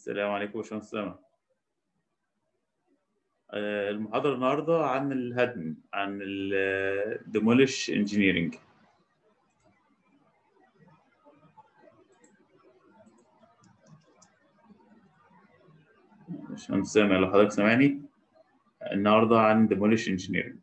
السلام عليكم يا باشمهندس سامح آه، المحاضرة النهاردة عن الهدم عن الديموليش انجينيرنج باشمهندس سامع لو حضرتك سامعني النهاردة عن ديموليش انجينيرنج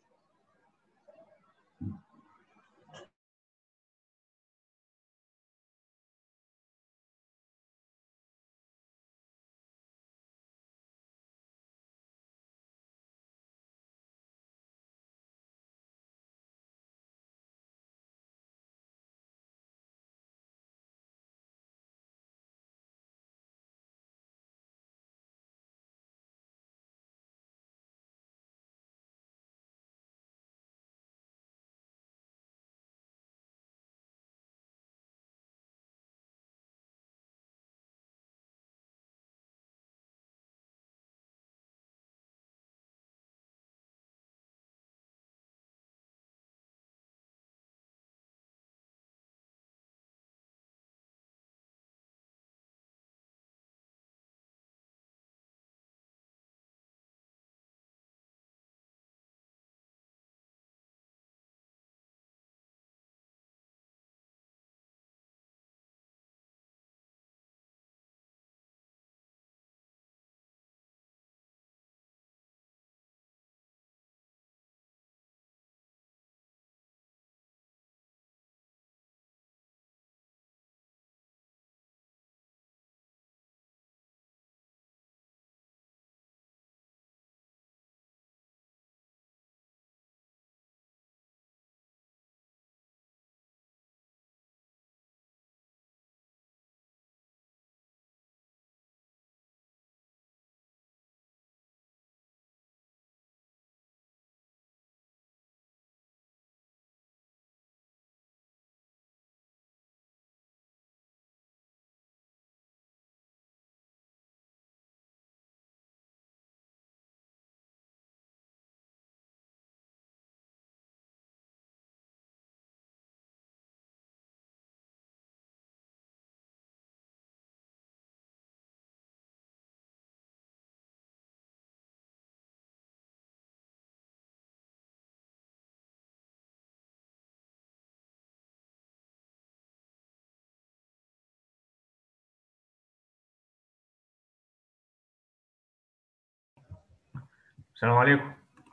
السلام عليكم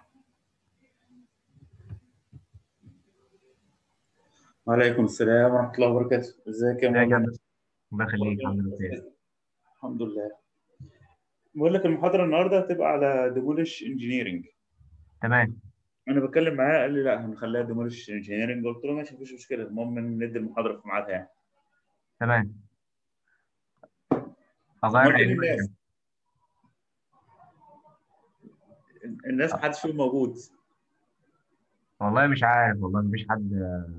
وعليكم السلام ورحمة الله وبركاته ازيك يا ازيك يا مولانا هندسة الله يخليك الحمد لله بخير الحمد لله بقول لك المحاضرة النهاردة هتبقى على ديموليش انجينيرنج تمام انا بتكلم معاه قال لي لا هنخليها ديموليش انجينيرنج قلت له ماشي مفيش مشكله المهم ندي المحاضره في ميعادها يعني تمام امال اغير فين العنوان الناس الناس محدش فيهم موجود والله مش عارف والله مفيش حد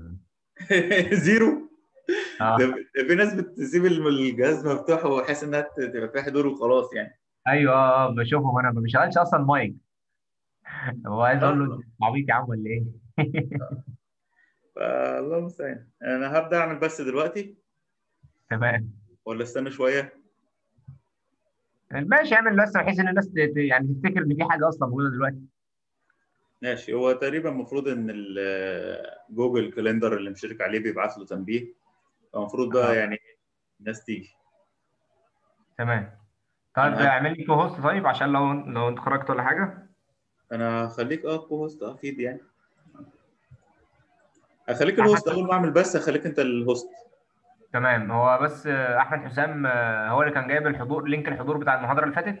زيرو اه ده ده في ناس بتسيب الجهاز مفتوح وحاسس انها تبقى فيها حضور وخلاص يعني ايوه اه آه، بشوفهم انا ما بشغلش اصلا مايك هو عايز اقول له اه انت عبيط يا عم ولا ايه فالله المستعان انا هبدا اعمل بس دلوقتي تمام ولا استنى شويه ماشي اعمل بس بحيث ان الناس ت- ت- يعني تفتكر ان في حاجه اصلا موجوده دلوقتي ماشي هو تقريبا المفروض ان ال- جوجل كالندر اللي مشترك عليه بيبعت له تنبيه فالمفروض بقى اه يعني الناس تيجي تمام طيب انا هب... اعمل لي كو هوست طيب عشان لو لو انت خرجت ولا حاجه انا هخليك اه كو هوست اه اكيد يعني هخليك احمد الهوست اول ما اعمل بس هخليك انت الهوست تمام هو بس آه، احمد حسام آه، هو اللي كان جايب الحضور لينك الحضور بتاع المحاضره اللي فاتت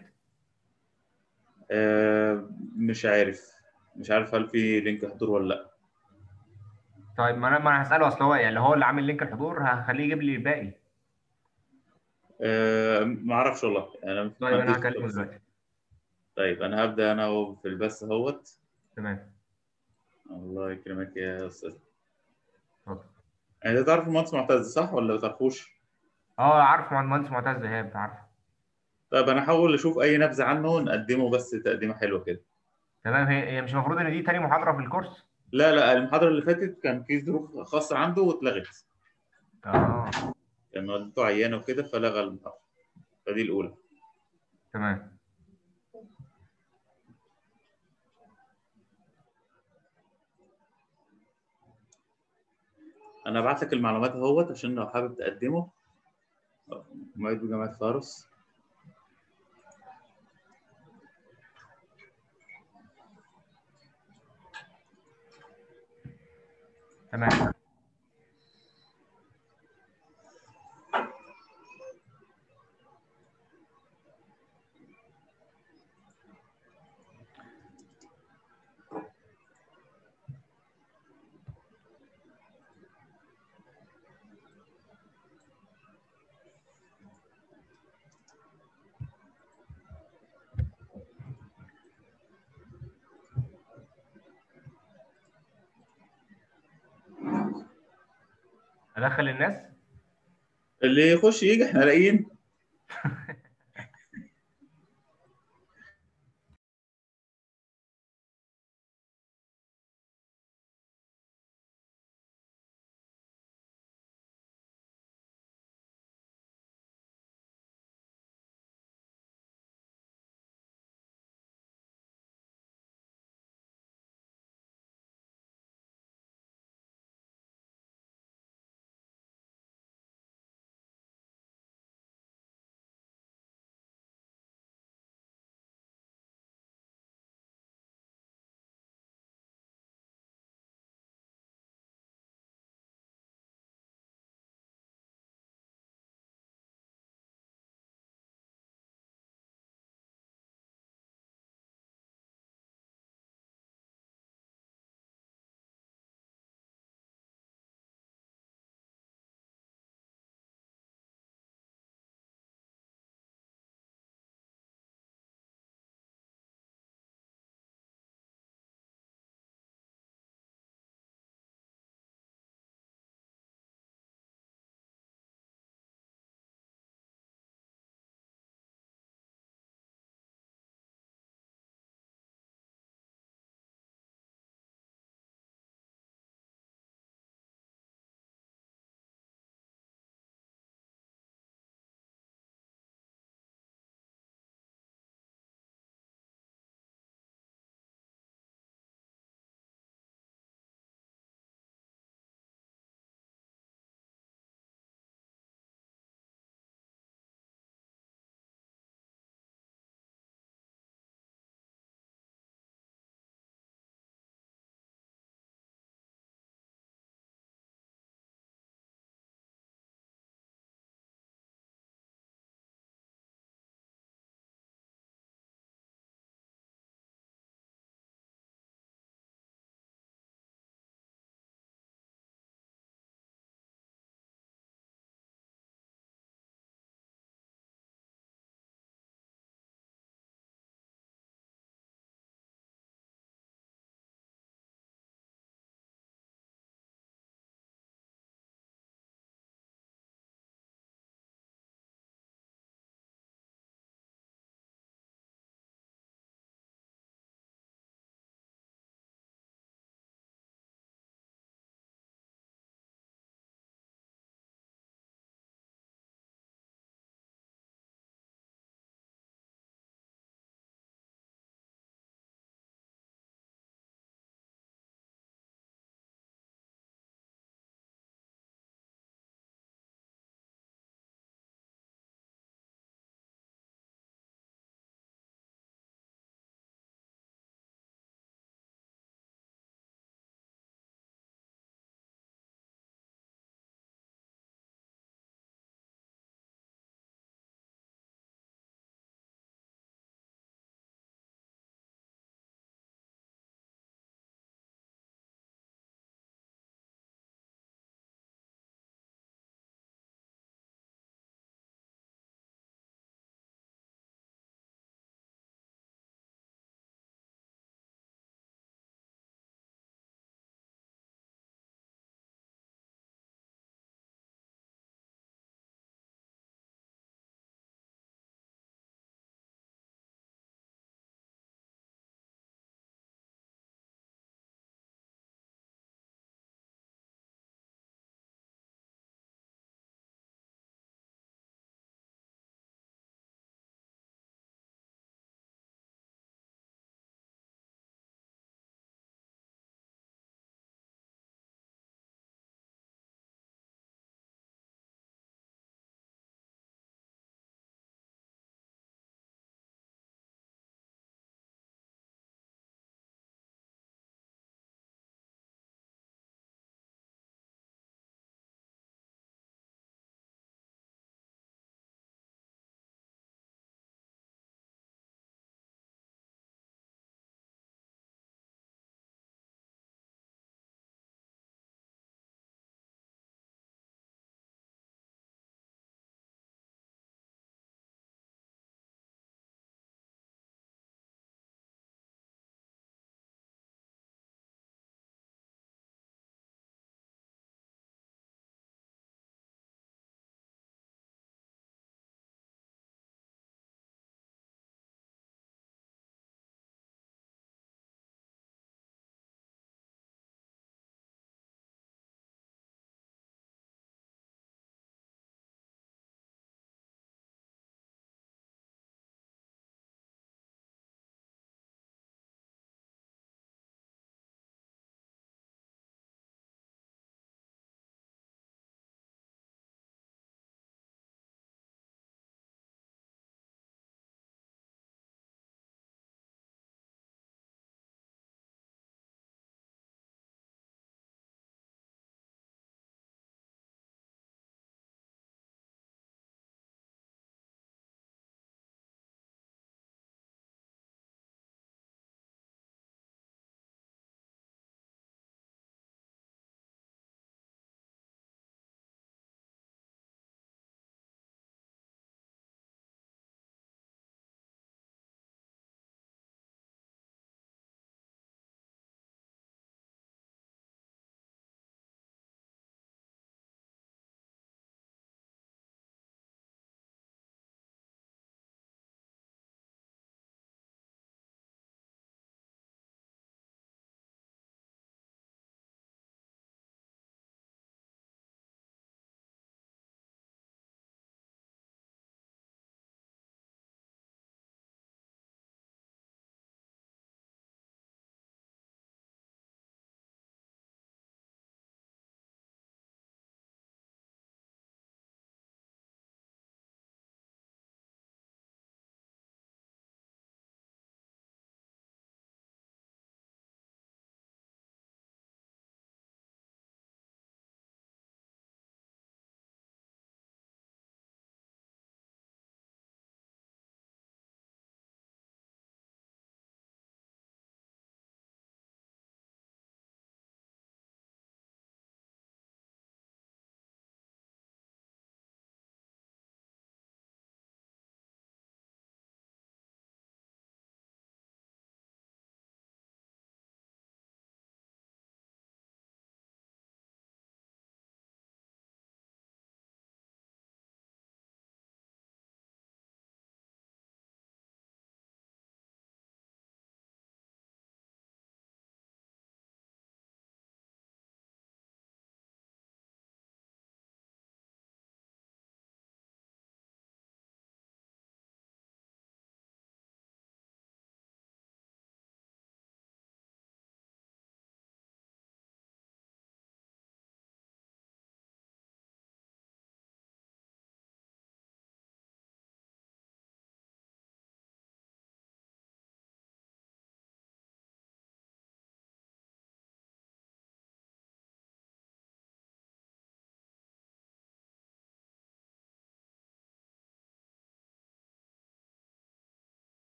آه مش عارف مش عارف هل في لينك حضور ولا لا طيب ما انا ما انا هساله اصل هو يعني هو اللي عامل لينك الحضور هخليه يجيب لي الباقي آه ما اعرفش والله انا ما طيب انا عنديش هكلمه تفاصيل دلوقتي طيب انا هبدا انا اهو في البث اهوت تمام الله يكرمك يا استاذ اتفضل انت تعرف المهندس معتز صح ولا ما تعرفوش اه عارف مهندس معتز ايهاب عارف طيب انا هحاول اشوف اي نبذه عنه نقدمه بس تقديمه حلوه كده تمام هي هي مش المفروض ان دي تاني محاضره في الكورس لا لا المحاضره اللي فاتت كان في ظروف خاصه عنده واتلغت اه كان والدته عيانه وكده فلغى المحاضره فدي الاولى تمام انا هبعت لك المعلومات اهوت عشان لو حابب تقدمه معيد بجامعه فارس تمام ادخل الناس اللي يخش يجي احنا لاقيين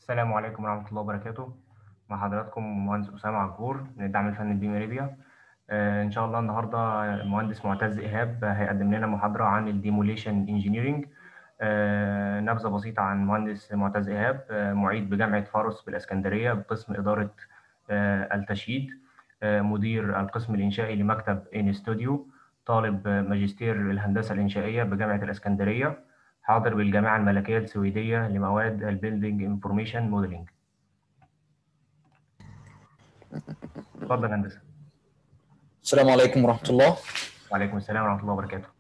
السلام عليكم ورحمة الله وبركاته مع حضراتكم مهندس أسامة عجور من الدعم الفني البيم ريبيا آه، إن شاء الله النهاردة المهندس معتز إيهاب هيقدم لنا محاضرة عن الديموليشن انجينيرينج نبذة بسيطة عن المهندس معتز إيهاب آه، معيد بجامعة فاروس بالإسكندرية بقسم إدارة آه، التشييد آه، مدير القسم الإنشائي لمكتب إن ستوديو طالب ماجستير الهندسة الإنشائية بجامعة الإسكندرية حاضر بالجامعة الملكية السويدية لمواد البيلدينج انفورميشن موديلنج اتفضل هندسة السلام عليكم ورحمة الله وعليكم السلام ورحمة الله وبركاته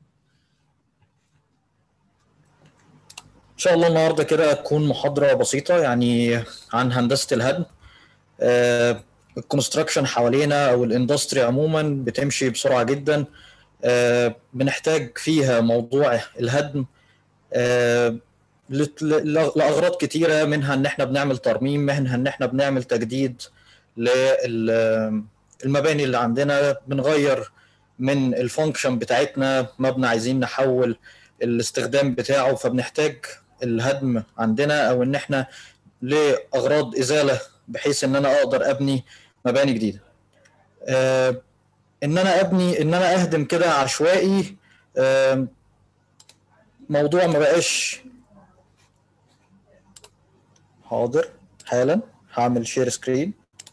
إن شاء الله النهاردة كده تكون محاضرة بسيطة يعني عن هندسة الهدم آه، الكونستراكشن حوالينا أو الاندستري عموما بتمشي بسرعة جدا آه، بنحتاج فيها موضوع الهدم آه، لت- ل- لأغراض كتيرة منها إن إحنا بنعمل ترميم منها إن إحنا بنعمل تجديد للمباني اللي عندنا بنغير من الفانكشن بتاعتنا مبنى عايزين نحول الاستخدام بتاعه فبنحتاج الهدم عندنا او ان احنا لاغراض ازاله بحيث ان انا اقدر ابني مباني جديده. آه ان انا ابني ان انا اهدم كده عشوائي آه موضوع ما بقاش حاضر حالا هعمل شير سكرين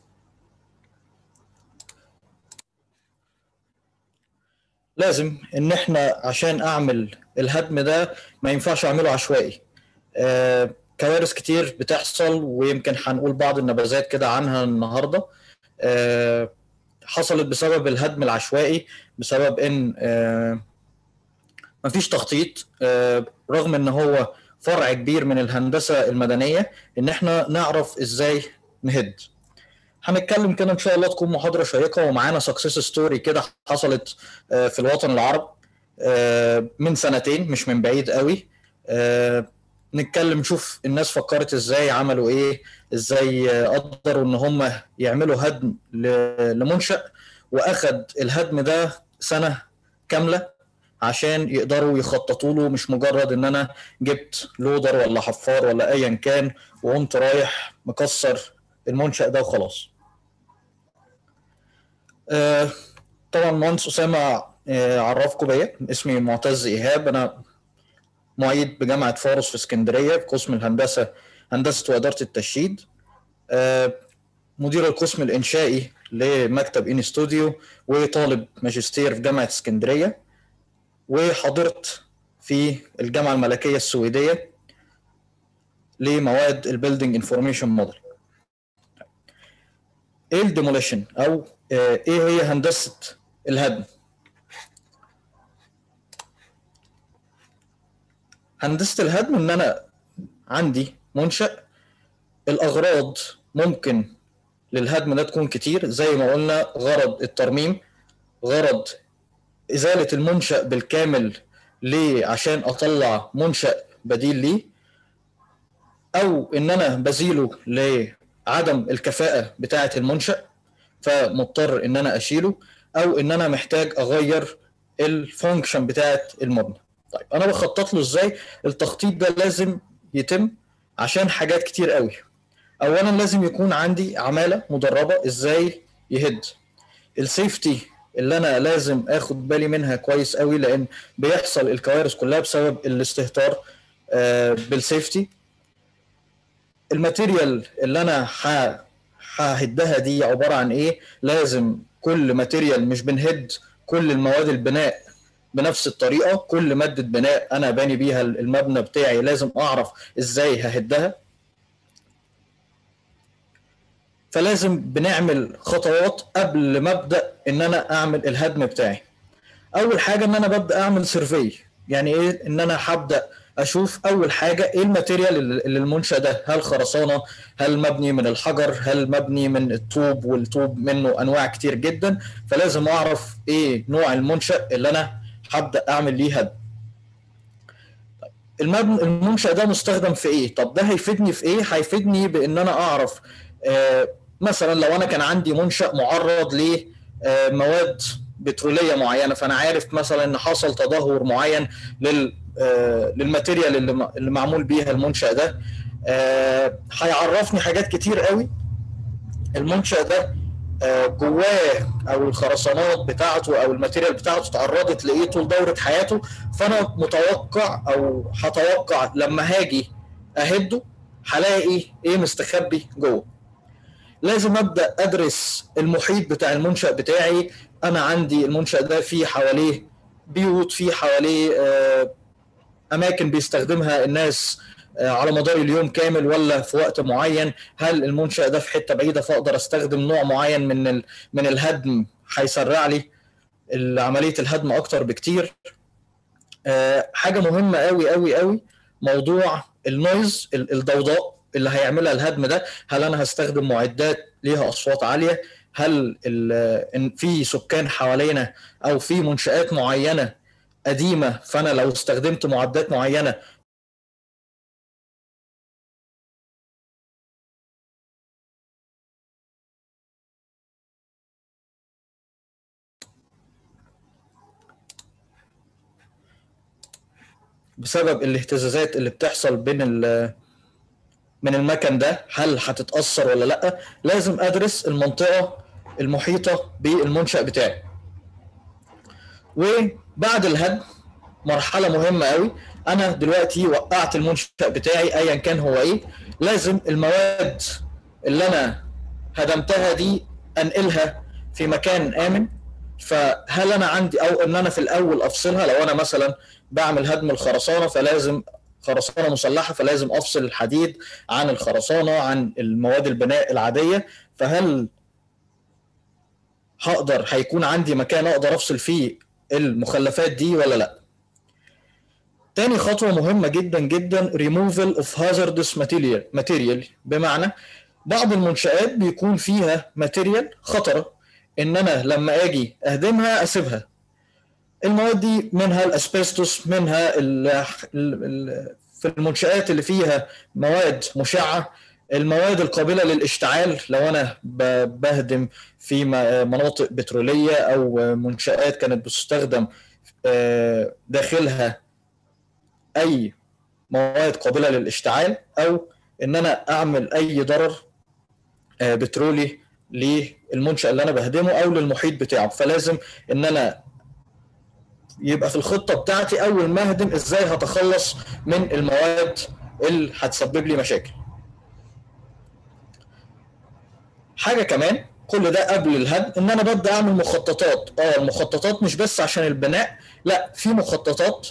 لازم ان احنا عشان اعمل الهدم ده ما ينفعش اعمله عشوائي آه كوارث كتير بتحصل ويمكن هنقول بعض النبذات كده عنها النهارده آه حصلت بسبب الهدم العشوائي بسبب ان آه مفيش تخطيط آه رغم ان هو فرع كبير من الهندسه المدنيه ان احنا نعرف ازاي نهد هنتكلم كده ان شاء الله تكون محاضره شيقه ومعانا سكسس ستوري كده حصلت آه، في الوطن العربي آه، من سنتين مش من بعيد قوي آه، نتكلم نشوف الناس فكرت ازاي عملوا ايه ازاي آه، قدروا ان هم يعملوا هدم ل- لمنشأ واخد الهدم ده سنة كاملة عشان يقدروا يخططوا له مش مجرد ان انا جبت لودر ولا حفار ولا ايا كان وقمت رايح مكسر المنشأ ده وخلاص آه، طبعا مهندس اسامه آه، عرفكم بيا اسمي معتز ايهاب انا معيد بجامعه فاروس في اسكندريه في قسم الهندسه هندسه واداره التشييد آه، مدير القسم الانشائي لمكتب ان ستوديو وطالب ماجستير في جامعه اسكندريه وحضرت في الجامعه الملكيه السويديه لمواد البيلدينج انفورميشن موديل ايه الديموليشن او آه، ايه هي هندسه الهدم هندسه الهدم ان انا عندي منشأ الاغراض ممكن للهدم ده تكون كتير زي ما قلنا غرض الترميم غرض ازاله المنشأ بالكامل ليه عشان اطلع منشأ بديل ليه او ان انا بزيله لعدم الكفاءه بتاعه المنشأ فمضطر ان انا اشيله او ان انا محتاج اغير الفانكشن بتاعه المبنى طيب انا بخطط له ازاي التخطيط ده لازم يتم عشان حاجات كتير قوي اولا لازم يكون عندي عماله مدربه ازاي يهد السيفتي اللي انا لازم اخد بالي منها كويس قوي لان بيحصل الكوارث كلها بسبب الاستهتار آه، بالسيفتي الماتيريال اللي انا ه- ههدها دي عباره عن ايه لازم كل ماتيريال مش بنهد كل المواد البناء بنفس الطريقه كل ماده بناء انا باني بيها المبنى بتاعي لازم اعرف ازاي ههدها فلازم بنعمل خطوات قبل ما ابدا ان انا اعمل الهدم بتاعي اول حاجه ان انا ببدا اعمل سيرفي يعني ايه ان انا هبدا اشوف اول حاجه ايه الماتيريال اللي اللي المنشا ده هل خرسانه هل مبني من الحجر هل مبني من الطوب والطوب منه انواع كتير جدا فلازم اعرف ايه نوع المنشا اللي انا هبدا اعمل ليه هدم المبنى المنشا ده مستخدم في ايه طب ده هيفيدني في ايه هيفيدني بان انا اعرف آه مثلا لو انا كان عندي منشا معرض لمواد بتروليه معينه فانا عارف مثلا ان حصل تدهور معين لل آه، للماتيريال اللي م- اللي معمول بيها المنشا ده آه، هيعرفني حاجات كتير قوي المنشأ ده آه، جواه او الخرسانات بتاعته او الماتيريال بتاعته اتعرضت لايه طول دوره حياته فانا متوقع او هتوقع لما هاجي اهده هلاقي ايه مستخبي جوه لازم ابدا ادرس المحيط بتاع المنشا بتاعي انا عندي المنشا ده فيه حواليه بيوت فيه حواليه آه، اماكن بيستخدمها الناس آه، على مدار اليوم كامل ولا في وقت معين هل المنشأ ده في حتة بعيدة فاقدر استخدم نوع معين من ال... من الهدم هيسرع لي عملية الهدم اكتر بكتير آه، حاجة مهمة قوي قوي قوي موضوع النويز ال- الضوضاء اللي هيعملها الهدم ده هل انا هستخدم معدات ليها اصوات عالية هل ال- إن في سكان حوالينا او في منشآت معينة قديمة فانا لو استخدمت معدات معينة بسبب الاهتزازات اللي بتحصل بين ال- من المكن ده هل هتتأثر ولا لا لازم ادرس المنطقة المحيطة بالمنشأ بتاعي وبعد الهدم مرحلة مهمة قوي انا دلوقتي وقعت المنشأ بتاعي ايا كان هو ايه لازم المواد اللي انا هدمتها دي انقلها في مكان امن فهل انا عندي او ان انا في الاول افصلها لو انا مثلا بعمل هدم الخرسانه فلازم خرسانه مسلحه فلازم افصل الحديد عن الخرسانه عن المواد البناء العاديه فهل هقدر هيكون عندي مكان اقدر افصل فيه المخلفات دي ولا لا تاني خطوة مهمة جدا جدا removal of hazardous material material بمعنى بعض المنشآت بيكون فيها ماتيريال خطرة ان انا لما اجي اهدمها اسيبها المواد دي منها الاسبستوس منها ال ال ال في المنشآت اللي فيها مواد مشعة المواد القابلة للاشتعال لو أنا ب- بهدم في م- مناطق بترولية أو منشآت كانت بتستخدم آه، داخلها أي مواد قابلة للاشتعال أو إن أنا أعمل أي ضرر آه، بترولي للمنشأ اللي أنا بهدمه أو للمحيط بتاعه فلازم إن أنا يبقى في الخطه بتاعتي اول ما اهدم ازاي هتخلص من المواد اللي هتسبب لي مشاكل حاجه كمان كل ده قبل الهدم ان انا ببدا اعمل مخططات اه المخططات مش بس عشان البناء لا في مخططات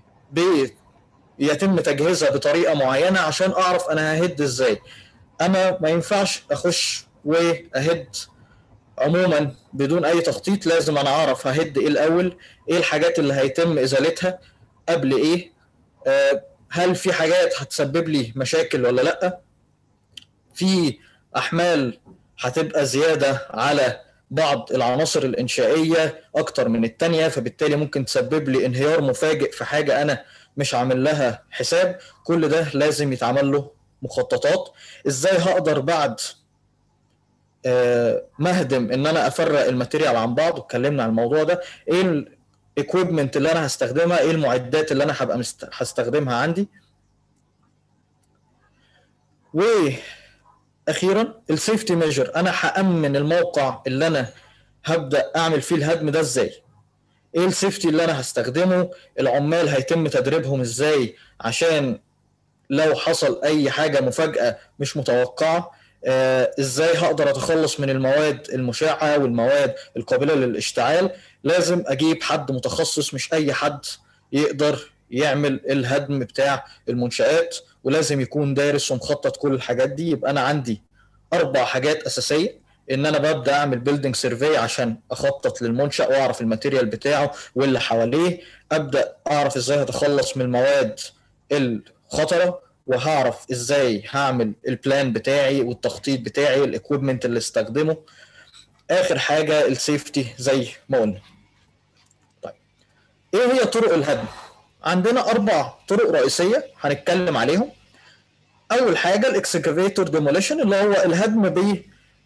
بيتم تجهيزها بطريقه معينه عشان اعرف انا ههد ازاي انا ما ينفعش اخش واهد عموما بدون اي تخطيط لازم انا اعرف ههد ايه الاول ايه الحاجات اللي هيتم ازالتها قبل ايه آه هل في حاجات هتسبب لي مشاكل ولا لا في احمال هتبقى زياده على بعض العناصر الانشائيه اكتر من التانية فبالتالي ممكن تسبب لي انهيار مفاجئ في حاجه انا مش عامل لها حساب كل ده لازم يتعمل له مخططات ازاي هقدر بعد آه، مهدم ان انا افرق الماتيريال عن بعض واتكلمنا عن الموضوع ده ايه الاكويبمنت اللي انا هستخدمها ايه المعدات اللي انا هبقى مست... هستخدمها عندي واخيرا السيفتي ميجر انا هامن الموقع اللي انا هبدا اعمل فيه الهدم ده ازاي ايه السيفتي اللي انا هستخدمه العمال هيتم تدريبهم ازاي عشان لو حصل اي حاجه مفاجاه مش متوقعه آه، ازاي هقدر اتخلص من المواد المشعه والمواد القابله للاشتعال لازم اجيب حد متخصص مش اي حد يقدر يعمل الهدم بتاع المنشآت ولازم يكون دارس ومخطط كل الحاجات دي يبقى انا عندي اربع حاجات اساسيه ان انا ببدا اعمل بيلدينج سيرفي عشان اخطط للمنشا واعرف الماتيريال بتاعه واللي حواليه ابدا اعرف ازاي هتخلص من المواد الخطره وهعرف ازاي هعمل البلان بتاعي والتخطيط بتاعي الاكويبمنت اللي استخدمه اخر حاجه السيفتي زي ما قلنا طيب ايه هي طرق الهدم عندنا اربع طرق رئيسيه هنتكلم عليهم اول حاجه الاكسكافيتور ديموليشن اللي هو الهدم ب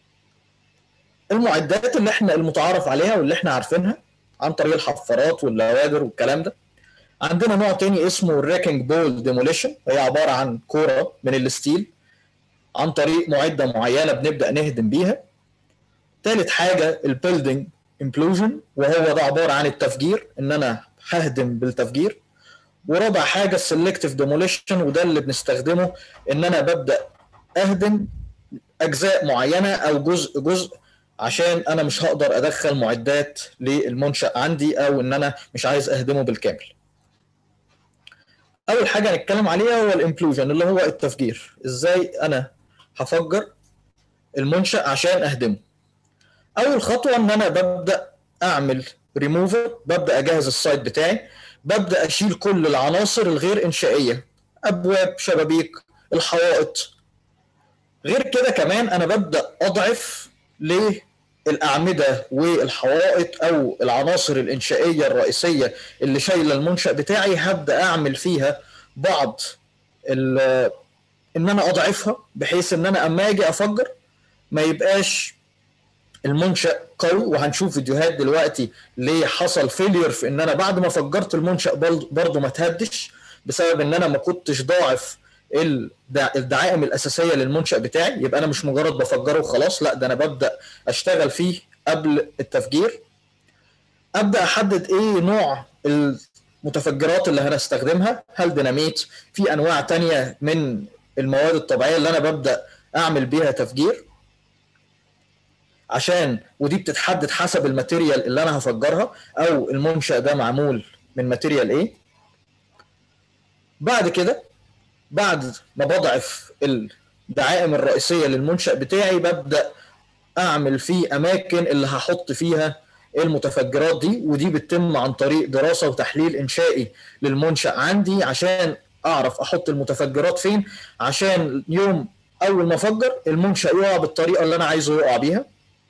المعدات اللي احنا المتعارف عليها واللي احنا عارفينها عن طريق الحفارات واللواجر والكلام ده عندنا نوع تاني اسمه الريكنج بول ديموليشن هي عباره عن كوره من الستيل عن طريق معده معينه بنبدا نهدم بيها ثالث حاجه البيلدينج امبلوجن وهو ده عباره عن التفجير ان انا ههدم بالتفجير ورابع حاجه السلكتيف ديموليشن وده اللي بنستخدمه ان انا ببدا اهدم اجزاء معينه او جزء جزء عشان انا مش هقدر ادخل معدات للمنشا عندي او ان انا مش عايز اهدمه بالكامل اول حاجه هنتكلم عليها هو الامبلوجن اللي هو التفجير ازاي انا هفجر المنشا عشان اهدمه اول خطوه ان انا ببدا اعمل ريموفر ببدا اجهز السايت بتاعي ببدا اشيل كل العناصر الغير انشائيه ابواب شبابيك الحوائط غير كده كمان انا ببدا اضعف للاعمده والحوائط او العناصر الانشائيه الرئيسيه اللي شايله المنشا بتاعي هبدا اعمل فيها بعض ان انا اضعفها بحيث ان انا اما اجي افجر ما يبقاش المنشا قوي وهنشوف فيديوهات دلوقتي ليه حصل فيلير في ان انا بعد ما فجرت المنشا برضه ما تهدش بسبب ان انا ما كنتش ضاعف الدعائم الاساسيه للمنشا بتاعي يبقى انا مش مجرد بفجره وخلاص لا ده انا ببدا اشتغل فيه قبل التفجير ابدا احدد ايه نوع المتفجرات اللي هنستخدمها هل ديناميت في انواع تانية من المواد الطبيعيه اللي انا ببدا اعمل بيها تفجير عشان ودي بتتحدد حسب الماتيريال اللي انا هفجرها او المنشا ده معمول من ماتيريال ايه بعد كده بعد ما بضعف الدعائم الرئيسيه للمنشا بتاعي ببدا اعمل فيه اماكن اللي هحط فيها المتفجرات دي ودي بتتم عن طريق دراسه وتحليل انشائي للمنشا عندي عشان اعرف احط المتفجرات فين عشان يوم اول ما افجر المنشا يقع بالطريقه اللي انا عايزه يقع بيها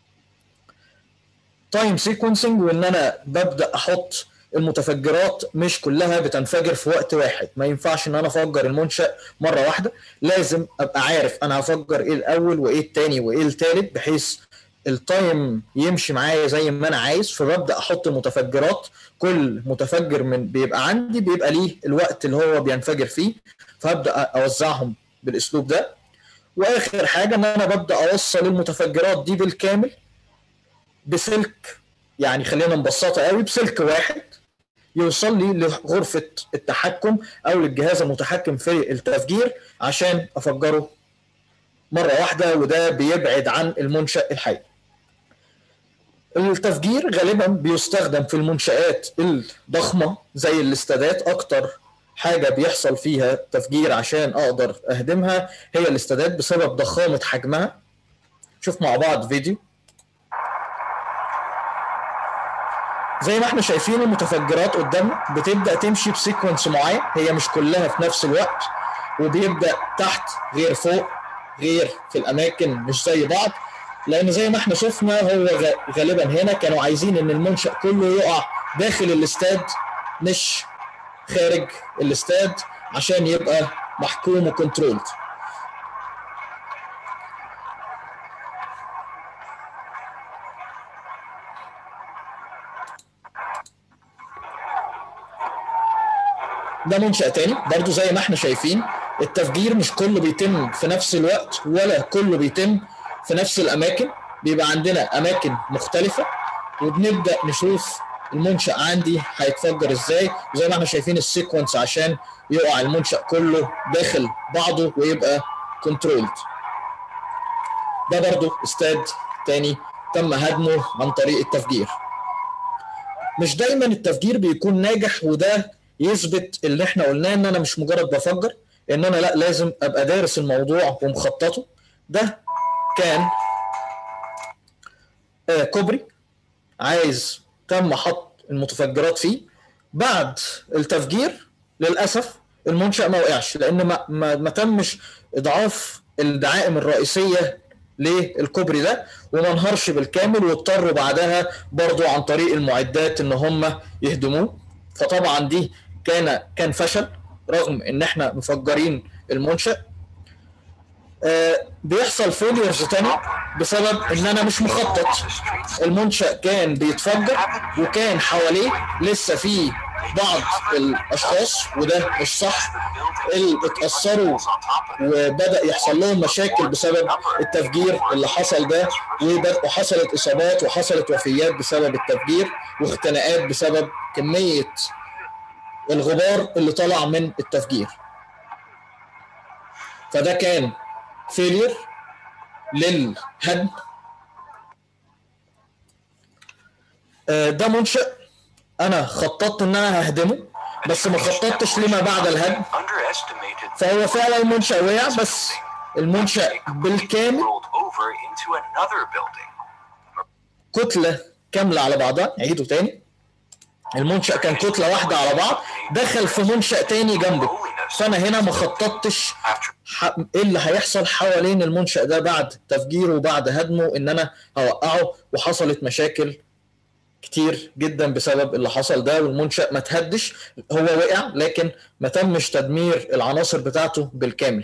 تايم سيكونسنج وان انا ببدا احط المتفجرات مش كلها بتنفجر في وقت واحد ما ينفعش ان انا افجر المنشا مره واحده لازم ابقى عارف انا هفجر ايه الاول وايه التاني وايه التالت بحيث التايم يمشي معايا زي ما انا عايز فببدا احط المتفجرات كل متفجر من بيبقى عندي بيبقى ليه الوقت اللي هو بينفجر فيه فابدا اوزعهم بالاسلوب ده واخر حاجه ان انا ببدا اوصل المتفجرات دي بالكامل بسلك يعني خلينا نبسطها قوي بسلك واحد يوصل لي لغرفه التحكم او للجهاز المتحكم في التفجير عشان افجره مره واحده وده بيبعد عن المنشا الحي. التفجير غالبا بيستخدم في المنشآت الضخمه زي الاستادات اكتر حاجه بيحصل فيها تفجير عشان اقدر اهدمها هي الاستادات بسبب ضخامه حجمها. شوف مع بعض فيديو. زي ما احنا شايفين المتفجرات قدامنا بتبدا تمشي بسيكونس معين هي مش كلها في نفس الوقت وبيبدا تحت غير فوق غير في الاماكن مش زي بعض لان زي ما احنا شفنا هو غالبا هنا كانوا عايزين ان المنشا كله يقع داخل الاستاد مش خارج الاستاد عشان يبقى محكوم وكنترولد ده منشأ تاني برضو زي ما احنا شايفين التفجير مش كله بيتم في نفس الوقت ولا كله بيتم في نفس الأماكن بيبقى عندنا أماكن مختلفة وبنبدأ نشوف المنشأ عندي هيتفجر ازاي وزي ما احنا شايفين السيكونس عشان يقع المنشأ كله داخل بعضه ويبقى كنترولد ده برضو استاد تاني تم هدمه عن طريق التفجير مش دايما التفجير بيكون ناجح وده يثبت اللي احنا قلناه ان انا مش مجرد بفجر ان انا لا لازم ابقى دارس الموضوع ومخططه ده كان آه كوبري عايز تم حط المتفجرات فيه بعد التفجير للاسف المنشا ما وقعش لان ما, ما, ما تمش اضعاف الدعائم الرئيسيه للكوبري ده وما انهارش بالكامل واضطروا بعدها برضو عن طريق المعدات ان هم يهدموه فطبعا دي كان كان فشل رغم ان احنا مفجرين المنشا آه بيحصل فيليرز تاني بسبب ان انا مش مخطط المنشا كان بيتفجر وكان حواليه لسه في بعض الاشخاص وده مش صح اللي اتاثروا وبدا يحصل لهم مشاكل بسبب التفجير اللي حصل ده وبد- وحصلت اصابات وحصلت وفيات بسبب التفجير واختناقات بسبب كميه الغبار اللي طلع من التفجير فده كان فيلير للهدم آه، ده منشأ انا خططت ان انا ههدمه بس ما خططتش لما بعد الهدم underestimated فهو فعلا المنشأ وقع بس المنشأ بالكامل rolled over into another building. كتلة كاملة على بعضها عيده تاني المنشأ كان كتلة واحدة على بعض دخل في منشأ تاني جنبه فأنا هنا ما خططتش After ح- ايه اللي هيحصل حوالين المنشأ ده بعد تفجيره وبعد هدمه ان انا هوقعه وحصلت مشاكل كتير جدا بسبب اللي حصل ده والمنشأ ما تهدش هو وقع لكن ما تمش تدمير العناصر بتاعته بالكامل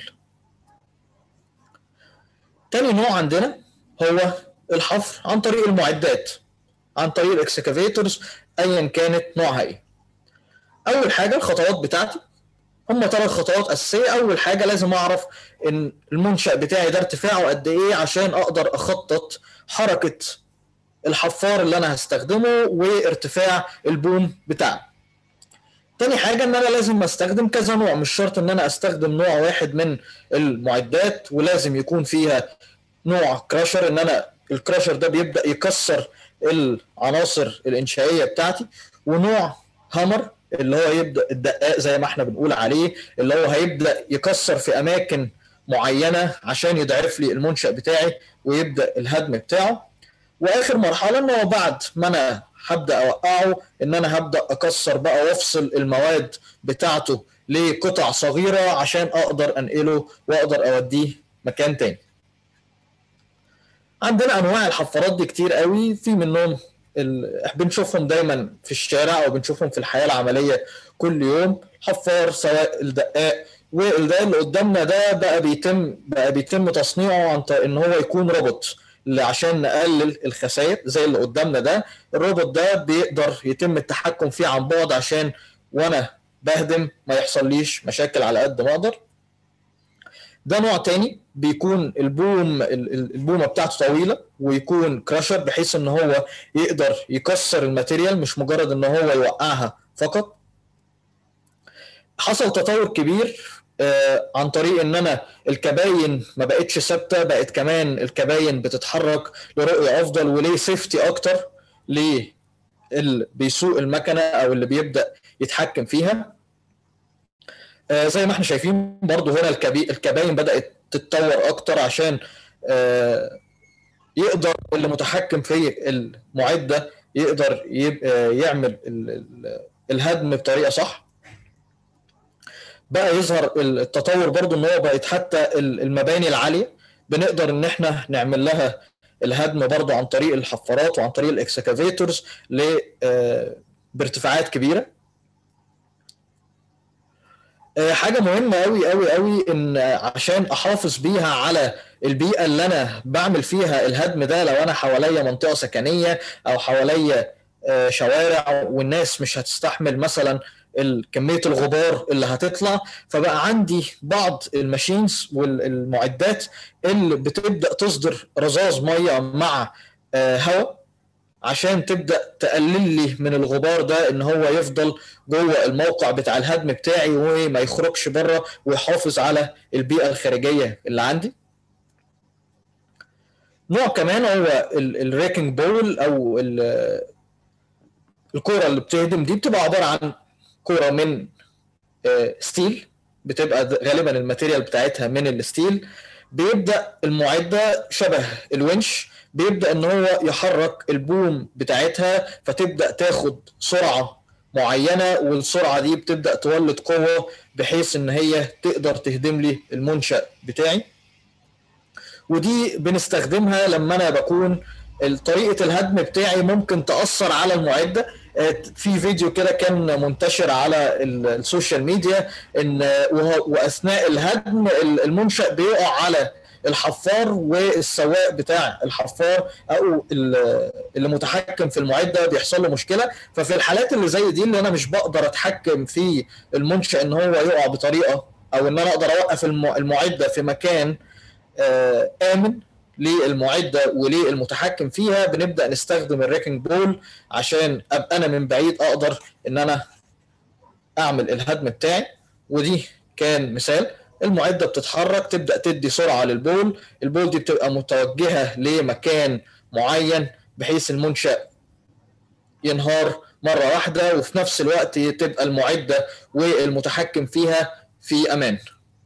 تاني نوع عندنا هو الحفر عن طريق المعدات عن طريق الاكسكافيتورز ايا كانت نوعها ايه اول حاجه الخطوات بتاعتي هم ثلاث خطوات اساسيه اول حاجه لازم اعرف ان المنشا بتاعي ده ارتفاعه قد ايه عشان اقدر اخطط حركه الحفار اللي انا هستخدمه وارتفاع البوم بتاعي تاني حاجة ان انا لازم استخدم كذا نوع مش شرط ان انا استخدم نوع واحد من المعدات ولازم يكون فيها نوع كراشر ان انا الكراشر ده بيبدأ يكسر العناصر الانشائية بتاعتي ونوع هامر اللي هو يبدأ الدقاق زي ما احنا بنقول عليه اللي هو هيبدأ يكسر في اماكن معينة عشان يضعف لي المنشأ بتاعي ويبدأ الهدم بتاعه واخر مرحله ان هو بعد ما انا هبدا اوقعه ان انا هبدا اكسر بقى وافصل المواد بتاعته لقطع صغيره عشان اقدر انقله واقدر اوديه مكان تاني عندنا انواع الحفارات دي كتير قوي في منهم ال... بنشوفهم دايما في الشارع او بنشوفهم في الحياه العمليه كل يوم حفار سواء الدقاق والدقاق اللي قدامنا ده بقى بيتم بقى بيتم تصنيعه عن طريق ان هو يكون روبوت اللي عشان نقلل الخسائر زي اللي قدامنا ده الروبوت ده بيقدر يتم التحكم فيه عن بعد عشان وانا بهدم ما يحصليش مشاكل على قد ما اقدر ده نوع تاني بيكون البوم ال- ال- البومه بتاعته طويله ويكون كراشر بحيث ان هو يقدر يكسر الماتيريال مش مجرد ان هو يوقعها فقط حصل تطور كبير آه، عن طريق ان انا الكباين ما بقتش ثابته بقت كمان الكباين بتتحرك لرؤيه افضل وليه سيفتي اكتر اللي بيسوق المكنه او اللي بيبدا يتحكم فيها آه، زي ما احنا شايفين برضو هنا الكبي... الكباين بدات تتطور اكتر عشان آه، يقدر اللي متحكم في المعده يقدر يب... آه، يعمل ال... ال- الهدم بطريقه صح بقى يظهر التطور برضو ان هو بقت حتى المباني العاليه بنقدر ان احنا نعمل لها الهدم برضو عن طريق الحفارات وعن طريق الاكسكافيتورز ل آه، بارتفاعات كبيره آه، حاجه مهمه قوي قوي قوي ان عشان احافظ بيها على البيئه اللي انا بعمل فيها الهدم ده لو انا حواليا منطقه سكنيه او حواليا آه، شوارع والناس مش هتستحمل مثلا ال- كميه الغبار اللي هتطلع فبقى عندي بعض الماشينز والمعدات اللي بتبدا تصدر رذاذ ميه مع آه، هواء عشان تبدا تقلل لي من الغبار ده ان هو يفضل جوه الموقع بتاع الهدم بتاعي وما يخرجش بره ويحافظ على البيئه الخارجيه اللي عندي نوع كمان هو الريكنج بول او ال- الكوره اللي بتهدم دي بتبقى عباره عن كوره من آه، ستيل بتبقى د- غالبا الماتيريال بتاعتها من الستيل بيبدا المعده شبه الونش بيبدا ان هو يحرك البوم بتاعتها فتبدا تاخد سرعه معينه والسرعه دي بتبدا تولد قوه بحيث ان هي تقدر تهدم لي المنشا بتاعي ودي بنستخدمها لما انا بكون طريقه الهدم بتاعي ممكن تاثر على المعده آه، في فيديو كده كان منتشر على ال- السوشيال ميديا ان آه، وهو- واثناء الهدم ال- المنشا بيقع على الحفار والسواق بتاع الحفار او ال- اللي متحكم في المعده بيحصل له مشكله ففي الحالات اللي زي دي اللي انا مش بقدر اتحكم في المنشا ان هو يقع بطريقه او ان انا اقدر اوقف الم- المعده في مكان آه، امن للمعده وللمتحكم فيها بنبدا نستخدم الريكنج بول عشان ابقى انا من بعيد اقدر ان انا اعمل الهدم بتاعي ودي كان مثال المعده بتتحرك تبدا تدي سرعه للبول البول دي بتبقى متوجهه لمكان معين بحيث المنشا ينهار مره واحده وفي نفس الوقت تبقى المعده والمتحكم فيها في امان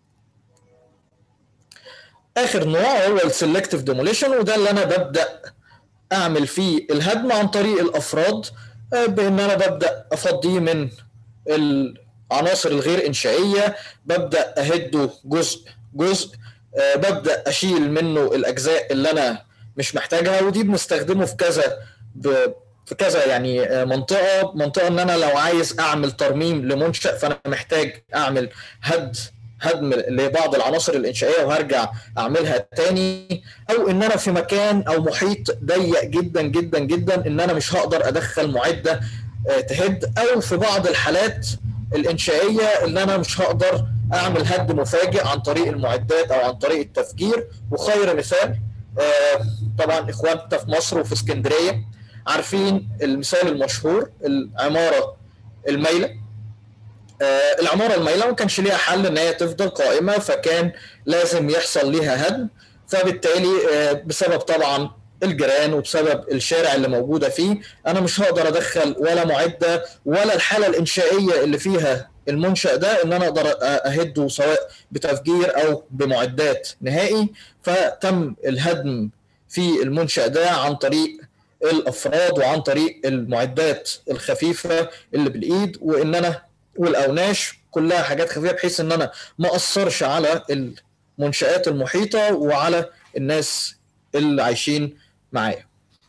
اخر نوع هو السلكتيف ديموليشن وده اللي انا ببدا اعمل فيه الهدم عن طريق الافراد آه، بان انا ببدا افضيه من العناصر الغير انشائيه ببدا اهده جزء جزء آه، ببدا اشيل منه الاجزاء اللي انا مش محتاجها ودي بنستخدمه في كذا ب- في كذا يعني آه، منطقه منطقه ان انا لو عايز اعمل ترميم لمنشا فانا محتاج اعمل هد هدم لبعض العناصر الانشائيه وهرجع اعملها تاني او ان انا في مكان او محيط ضيق جدا جدا جدا ان انا مش هقدر ادخل معده آه، تهد او في بعض الحالات الانشائيه اللي انا مش هقدر اعمل هد مفاجئ عن طريق المعدات او عن طريق التفجير وخير مثال آه، طبعا اخواننا في مصر وفي اسكندريه عارفين المثال المشهور العماره المايله آه، العماره المايله ما كانش ليها حل ان هي تفضل قائمه فكان لازم يحصل ليها هدم فبالتالي آه، بسبب طبعا الجيران وبسبب الشارع اللي موجوده فيه انا مش هقدر ادخل ولا معده ولا الحاله الانشائيه اللي فيها المنشا ده ان انا اقدر أ- اهده سواء بتفجير او بمعدات نهائي فتم الهدم في المنشا ده عن طريق الافراد وعن طريق المعدات الخفيفه اللي بالايد وان انا والاوناش كلها حاجات خفيفه بحيث ان انا ما اثرش على المنشات المحيطه وعلى الناس اللي عايشين معايا.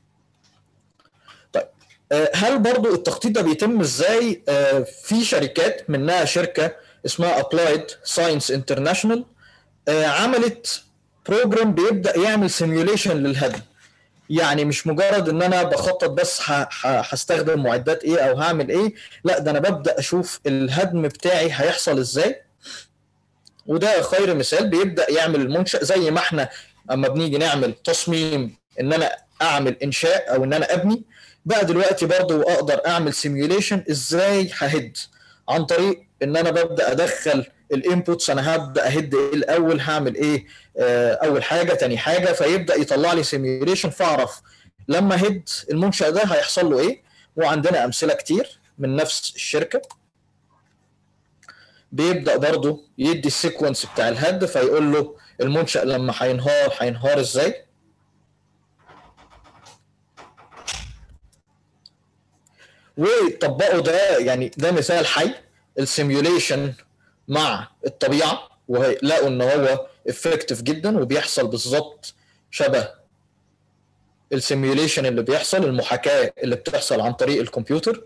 طيب آه، هل برضو التخطيط ده بيتم ازاي؟ آه، في شركات منها شركه اسمها ابلايد ساينس انترناشونال عملت بروجرام بيبدا يعمل سيميوليشن للهدم. يعني مش مجرد ان انا بخطط بس ه- ه- هستخدم معدات ايه او هعمل ايه لا ده انا ببدا اشوف الهدم بتاعي هيحصل ازاي وده خير مثال بيبدا يعمل المنشا زي ما احنا اما بنيجي نعمل تصميم ان انا اعمل انشاء او ان انا ابني بقى دلوقتي برضو اقدر اعمل سيميوليشن ازاي ههد عن طريق ان انا ببدا ادخل الانبوتس انا هبدا اهد ايه الاول هعمل ايه آه، اول حاجه تاني حاجه فيبدا يطلع لي سيميوليشن فاعرف لما هد المنشا ده هيحصل له ايه وعندنا امثله كتير من نفس الشركه بيبدا برضو يدي السيكونس بتاع الهد فيقول له المنشا لما هينهار هينهار ازاي وطبقوا ده يعني ده مثال حي السيميوليشن مع الطبيعه ولقوا ان هو افكتيف جدا وبيحصل بالظبط شبه السيميوليشن اللي بيحصل المحاكاه اللي بتحصل عن طريق الكمبيوتر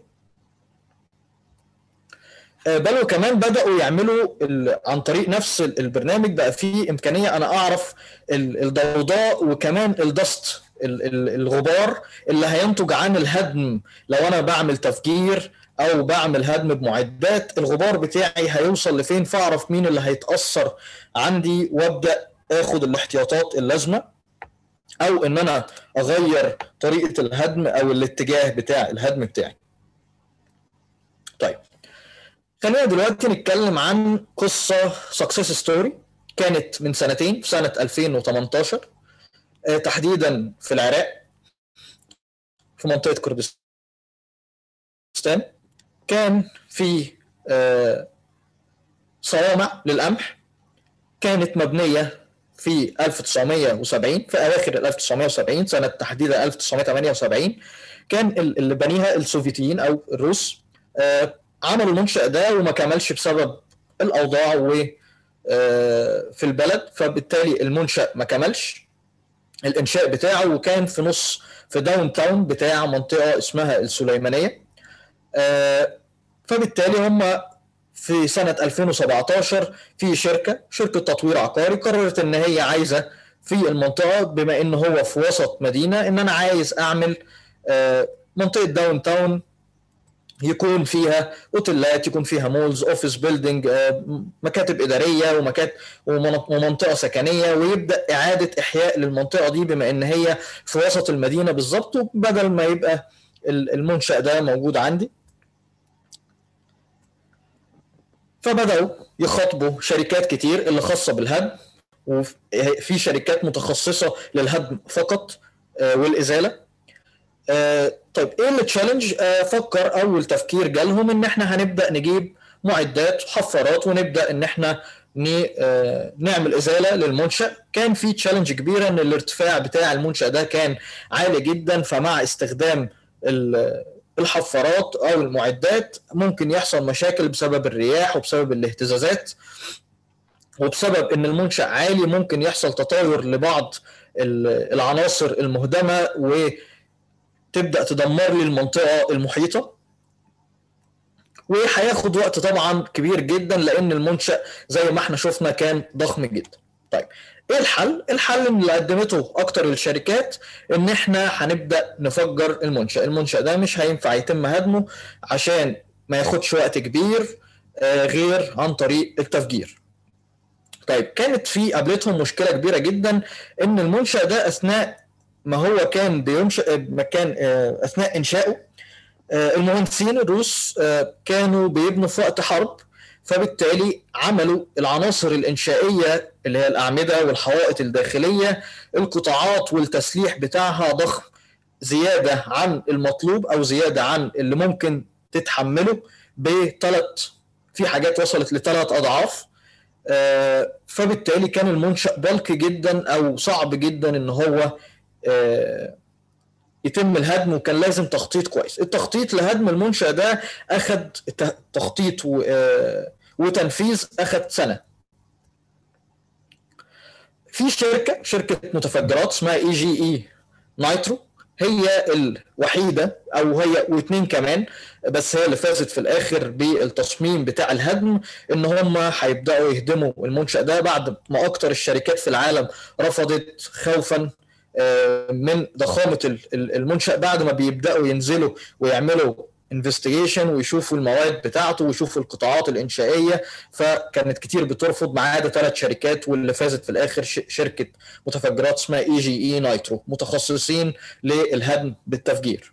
آه، بل وكمان بداوا يعملوا ال- عن طريق نفس ال- البرنامج بقى فيه امكانيه انا اعرف ال- الضوضاء وكمان الدست ال- ال- الغبار اللي هينتج عن الهدم لو انا بعمل تفجير او بعمل هدم بمعدات الغبار بتاعي هيوصل لفين فاعرف مين اللي هيتاثر عندي وابدا اخد الاحتياطات اللازمه او ان انا اغير طريقه الهدم او الاتجاه بتاع الهدم بتاعي طيب خلينا دلوقتي نتكلم عن قصه سكسس ستوري كانت من سنتين في سنه 2018 آه، تحديدا في العراق في منطقه كردستان كان في آه، صوامع للقمح كانت مبنيه في 1970 في اواخر ال 1970 سنه تحديدا 1978 كان ال- اللي بنيها السوفيتيين او الروس آه، عملوا المنشأ ده وما كملش بسبب الاوضاع و آه، في البلد فبالتالي المنشأ ما كملش الانشاء بتاعه وكان في نص في داون تاون بتاع منطقه اسمها السليمانيه آه، فبالتالي هم في سنه 2017 في شركه شركه تطوير عقاري قررت ان هي عايزه في المنطقه بما ان هو في وسط مدينه ان انا عايز اعمل آه، منطقه داون تاون يكون فيها اوتيلات يكون فيها مولز اوفيس بيلدينج مكاتب اداريه ومكاتب ومنطقه سكنيه ويبدا اعاده احياء للمنطقه دي بما ان هي في وسط المدينه بالظبط بدل ما يبقى ال- المنشا ده موجود عندي فبداوا يخاطبوا شركات كتير اللي خاصه بالهدم وفي شركات متخصصه للهدم فقط آه، والازاله آه، طيب ايه التشالنج آه، فكر اول تفكير جالهم ان احنا هنبدا نجيب معدات حفارات ونبدا ان احنا ن- آه، نعمل ازاله للمنشا كان في تشالنج كبيره ان الارتفاع بتاع المنشا ده كان عالي جدا فمع استخدام ال- الحفارات او المعدات ممكن يحصل مشاكل بسبب الرياح وبسبب الاهتزازات وبسبب ان المنشا عالي ممكن يحصل تطاير لبعض ال- العناصر المهدمه وتبدا تدمر لي المنطقه المحيطه وهياخد وقت طبعا كبير جدا لان المنشا زي ما احنا شفنا كان ضخم جدا طيب ايه الحل الحل اللي قدمته اكتر الشركات ان احنا هنبدا نفجر المنشا المنشا ده مش هينفع يتم هدمه عشان ما ياخدش وقت كبير آه، غير عن طريق التفجير طيب كانت في قابلتهم مشكله كبيره جدا ان المنشا ده اثناء ما هو كان بينشا ما كان آه، اثناء انشائه آه، المهندسين الروس آه، كانوا بيبنوا في وقت حرب فبالتالي عملوا العناصر الانشائيه اللي هي الاعمده والحوائط الداخليه القطاعات والتسليح بتاعها ضخم زياده عن المطلوب او زياده عن اللي ممكن تتحمله بثلاث في حاجات وصلت لثلاث اضعاف آه، فبالتالي كان المنشأ بلك جدا او صعب جدا ان هو آه، يتم الهدم وكان لازم تخطيط كويس التخطيط لهدم المنشأ ده اخذ ت- تخطيط و- آه، وتنفيذ اخذ سنه في شركه شركه متفجرات اسمها اي جي اي نايترو هي الوحيده او هي واثنين كمان بس هي اللي فازت في الاخر بالتصميم بتاع الهدم ان هم هيبداوا يهدموا المنشا ده بعد ما اكتر الشركات في العالم رفضت خوفا آه، من ضخامه ال- ال- المنشا بعد ما بيبداوا ينزلوا ويعملوا انفستيجيشن ويشوفوا المواد بتاعته ويشوفوا القطاعات الانشائيه فكانت كتير بترفض ما عدا ثلاث شركات واللي فازت في الاخر ش- شركه متفجرات اسمها اي جي اي نايترو متخصصين للهدم بالتفجير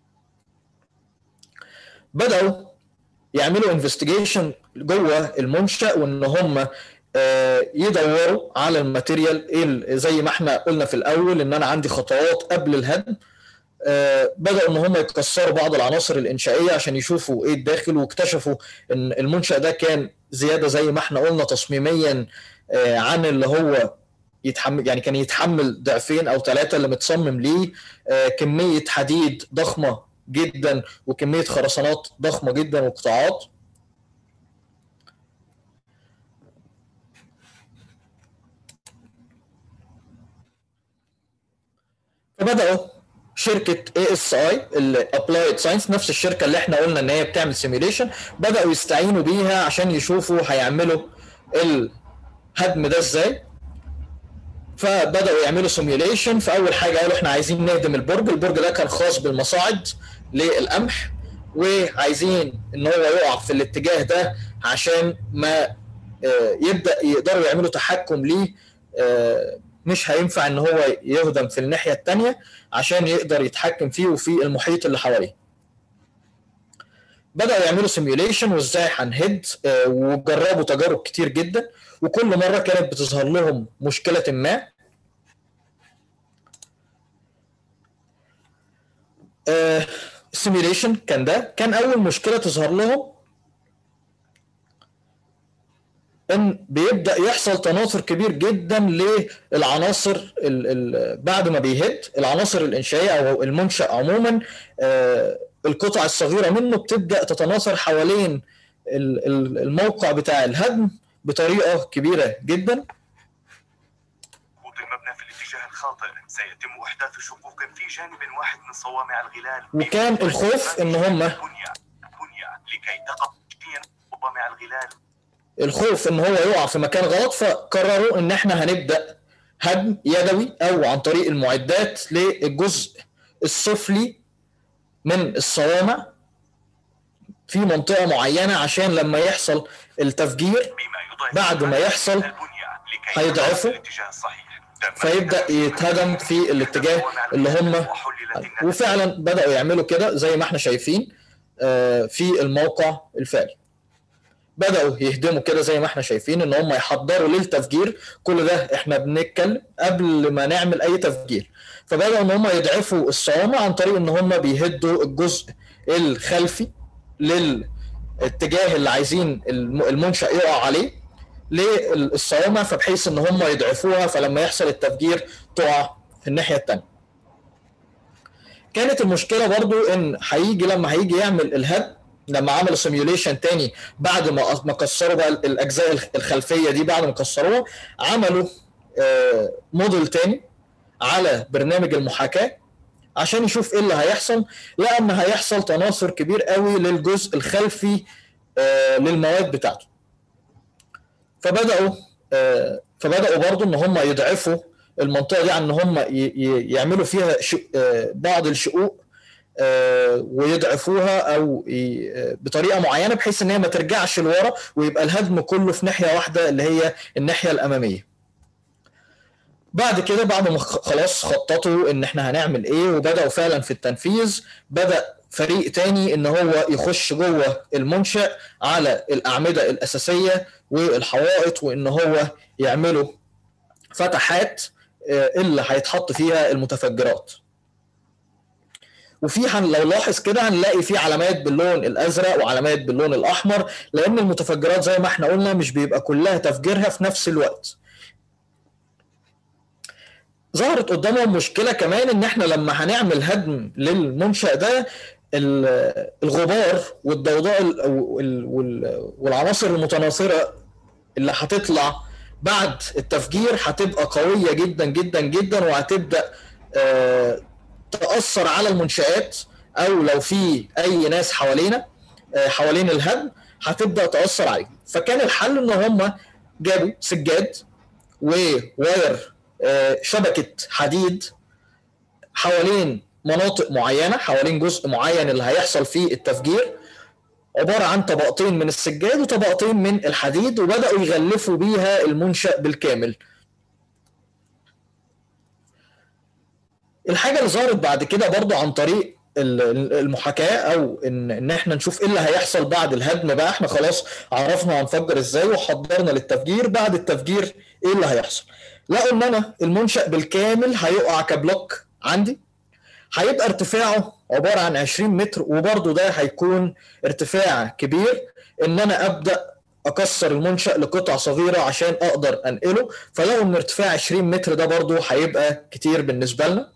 بداوا يعملوا انفستيجيشن جوه المنشا وان هم آه، يدوروا على الماتيريال ايه ال- زي ما احنا قلنا في الاول ان انا عندي خطوات قبل الهدم آه، بداوا ان هم يكسروا بعض العناصر الانشائيه عشان يشوفوا ايه الداخل واكتشفوا ان المنشا ده كان زياده زي ما احنا قلنا تصميميا آه، عن اللي هو يتحمل يعني كان يتحمل ضعفين او ثلاثه اللي متصمم ليه آه، كميه حديد ضخمه جدا وكميه خرسانات ضخمه جدا وقطاعات فبداوا شركه اي اس اي الابلايد ساينس نفس الشركه اللي احنا قلنا ان هي بتعمل سيميوليشن بداوا يستعينوا بيها عشان يشوفوا هيعملوا الهدم ده ازاي فبداوا يعملوا سيميوليشن فاول حاجه قالوا احنا عايزين نهدم البرج البرج ده كان خاص بالمصاعد للقمح وعايزين ان هو يقع في الاتجاه ده عشان ما آه، يبدا يقدروا يعملوا تحكم ليه آه، مش هينفع ان هو يهدم في الناحيه الثانيه عشان يقدر يتحكم فيه وفي المحيط اللي حواليه بدأوا يعملوا سيميوليشن وازاي هنهد آه، وجربوا تجارب كتير جدا وكل مره كانت بتظهر لهم مشكله ما السيميوليشن كان ده كان اول مشكله تظهر لهم ان بيبدا يحصل تناثر كبير جدا للعناصر ال ال بعد ما بيهد العناصر الانشائيه او المنشا عموما آه، القطع الصغيره منه بتبدا تتناثر حوالين ال- ال- الموقع بتاع الهدم بطريقه كبيره جدا سقوط المبنى في الاتجاه الخاطئ سيتم إحداث شقوق في جانب واحد من صوامع الغلال وكان الخوف ان هم بني بني لكي تقع صوامع الغلال الخوف ان هو يقع في مكان غلط فقرروا ان احنا هنبدا هدم يدوي او عن طريق المعدات للجزء السفلي من الصوامع في منطقه معينه عشان لما يحصل التفجير بما يضعف بعد ما يحصل البنية لكي هيضعفه. يكون الاتجاه الصحيح. تم فيبدا يتهدم في الاتجاه اللي هم وحللت النتائج. وفعلا بداوا يعملوا كده زي ما احنا شايفين آه، في الموقع الفعلي بداوا يهدموا كده زي ما احنا شايفين ان هم يحضروا للتفجير كل ده احنا بنتكلم قبل ما نعمل اي تفجير فبداوا ان هم يضعفوا الصوامع عن طريق ان هم بيهدوا الجزء الخلفي للاتجاه اللي عايزين الم- المنشأ يقع عليه للصوامع فبحيث ان هم يضعفوها فلما يحصل التفجير تقع في الناحيه الثانيه كانت المشكله برضو ان هيجي لما هيجي يعمل الهد لما عملوا سيميوليشن تاني بعد ما ما كسروا بقى الاجزاء الخلفيه دي بعد ما كسروها عملوا آه، موديل تاني على برنامج المحاكاه عشان يشوف ايه اللي هيحصل لقى ان هيحصل تناثر كبير قوي للجزء الخلفي آه، للمواد بتاعته فبداوا آه، فبداوا برضو ان هم يضعفوا المنطقه دي عن ان هم ي- ي- يعملوا فيها ش- آه، بعض الشقوق آه، ويضعفوها او ي- آه، بطريقه معينه بحيث ان هي ما ترجعش لورا ويبقى الهدم كله في ناحيه واحده اللي هي الناحيه الاماميه. بعد كده بعد ما خ- خلاص خططوا ان احنا هنعمل ايه وبداوا فعلا في التنفيذ بدا فريق تاني ان هو يخش جوه المنشأ على الاعمده الاساسيه والحوائط وان هو يعملوا فتحات آه، اللي هيتحط فيها المتفجرات وفي هن لو لاحظ كده هنلاقي في علامات باللون الازرق وعلامات باللون الاحمر لان المتفجرات زي ما احنا قلنا مش بيبقى كلها تفجيرها في نفس الوقت ظهرت قدامهم مشكله كمان ان احنا لما هنعمل هدم للمنشا ده ال- الغبار والضوضاء ال- وال- وال- والعناصر المتناثره اللي هتطلع بعد التفجير هتبقى قويه جدا جدا جدا وهتبدا آه، تاثر على المنشات او لو في اي ناس حوالينا آه، حوالين الهدم هتبدا تاثر عليهم فكان الحل ان هم جابوا سجاد وواير آه، شبكه حديد حوالين مناطق معينه حوالين جزء معين اللي هيحصل فيه التفجير عباره عن طبقتين من السجاد وطبقتين من الحديد وبداوا يغلفوا بيها المنشا بالكامل الحاجه اللي ظهرت بعد كده برضو عن طريق ال- ال- المحاكاه او ان ان احنا نشوف ايه اللي هيحصل بعد الهدم بقى احنا خلاص عرفنا هنفجر ازاي وحضرنا للتفجير بعد التفجير ايه اللي هيحصل لقوا ان انا المنشا بالكامل هيقع كبلوك عندي هيبقى ارتفاعه عباره عن 20 متر وبرضه ده هيكون ارتفاع كبير ان انا ابدا اكسر المنشا لقطع صغيره عشان اقدر انقله فلقوا ان ارتفاع 20 متر ده برضه هيبقى كتير بالنسبه لنا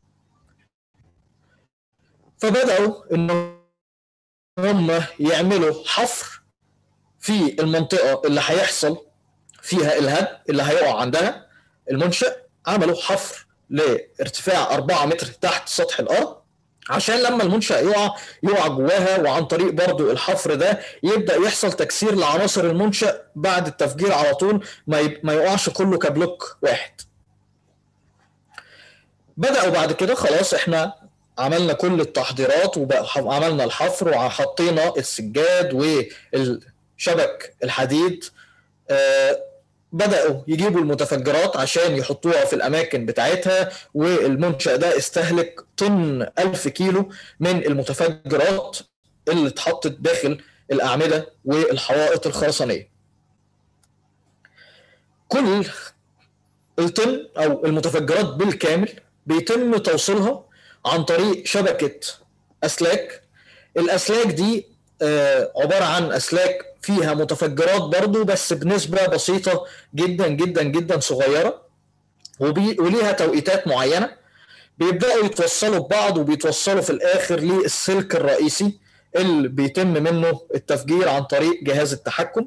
فبداوا ان هم يعملوا حفر في المنطقه اللي هيحصل فيها الهدم اللي هيقع عندها المنشا عملوا حفر لارتفاع 4 متر تحت سطح الارض عشان لما المنشأ يقع يقع جواها وعن طريق برضو الحفر ده يبدأ يحصل تكسير لعناصر المنشأ بعد التفجير على طول ما, يب... ما يقعش كله كبلوك واحد بدأوا بعد كده خلاص احنا عملنا كل التحضيرات وعملنا الحفر وحطينا السجاد والشبك الحديد آه بدأوا يجيبوا المتفجرات عشان يحطوها في الأماكن بتاعتها والمنشأ ده استهلك طن ألف كيلو من المتفجرات اللي اتحطت داخل الأعمدة والحوائط الخرسانية كل الطن أو المتفجرات بالكامل بيتم توصيلها عن طريق شبكة أسلاك الأسلاك دي عبارة عن أسلاك فيها متفجرات برضو بس بنسبة بسيطة جدا جدا جدا صغيرة وبي... وليها توقيتات معينة بيبدأوا يتوصلوا ببعض وبيتوصلوا في الآخر للسلك الرئيسي اللي بيتم منه التفجير عن طريق جهاز التحكم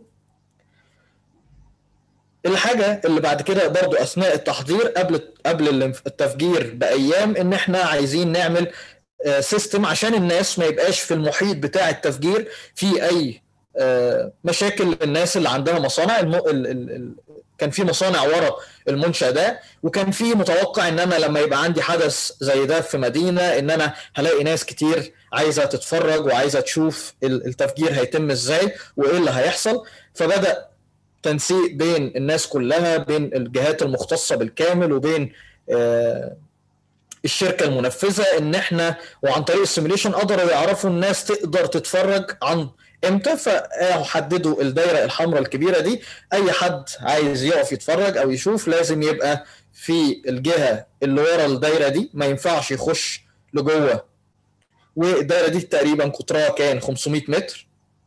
الحاجة اللي بعد كده برضو أثناء التحضير قبل قبل التفجير بأيام إن إحنا عايزين نعمل سيستم عشان الناس ما يبقاش في المحيط بتاع التفجير في أي مشاكل الناس اللي عندها مصانع الم... ال... ال... ال... كان في مصانع ورا المنشأ ده وكان في متوقع ان انا لما يبقى عندي حدث زي ده في مدينه ان انا هلاقي ناس كتير عايزه تتفرج وعايزه تشوف ال- التفجير هيتم ازاي وايه اللي هيحصل فبدا تنسيق بين الناس كلها بين الجهات المختصه بالكامل وبين آه، الشركه المنفذه ان احنا وعن طريق السيميليشن قدروا يعرفوا الناس تقدر تتفرج عن امتى فحددوا الدايره الحمراء الكبيره دي اي حد عايز يقف يتفرج او يشوف لازم يبقى في الجهه اللي ورا الدايره دي ما ينفعش يخش لجوه والدايره دي تقريبا قطرها كان 500 متر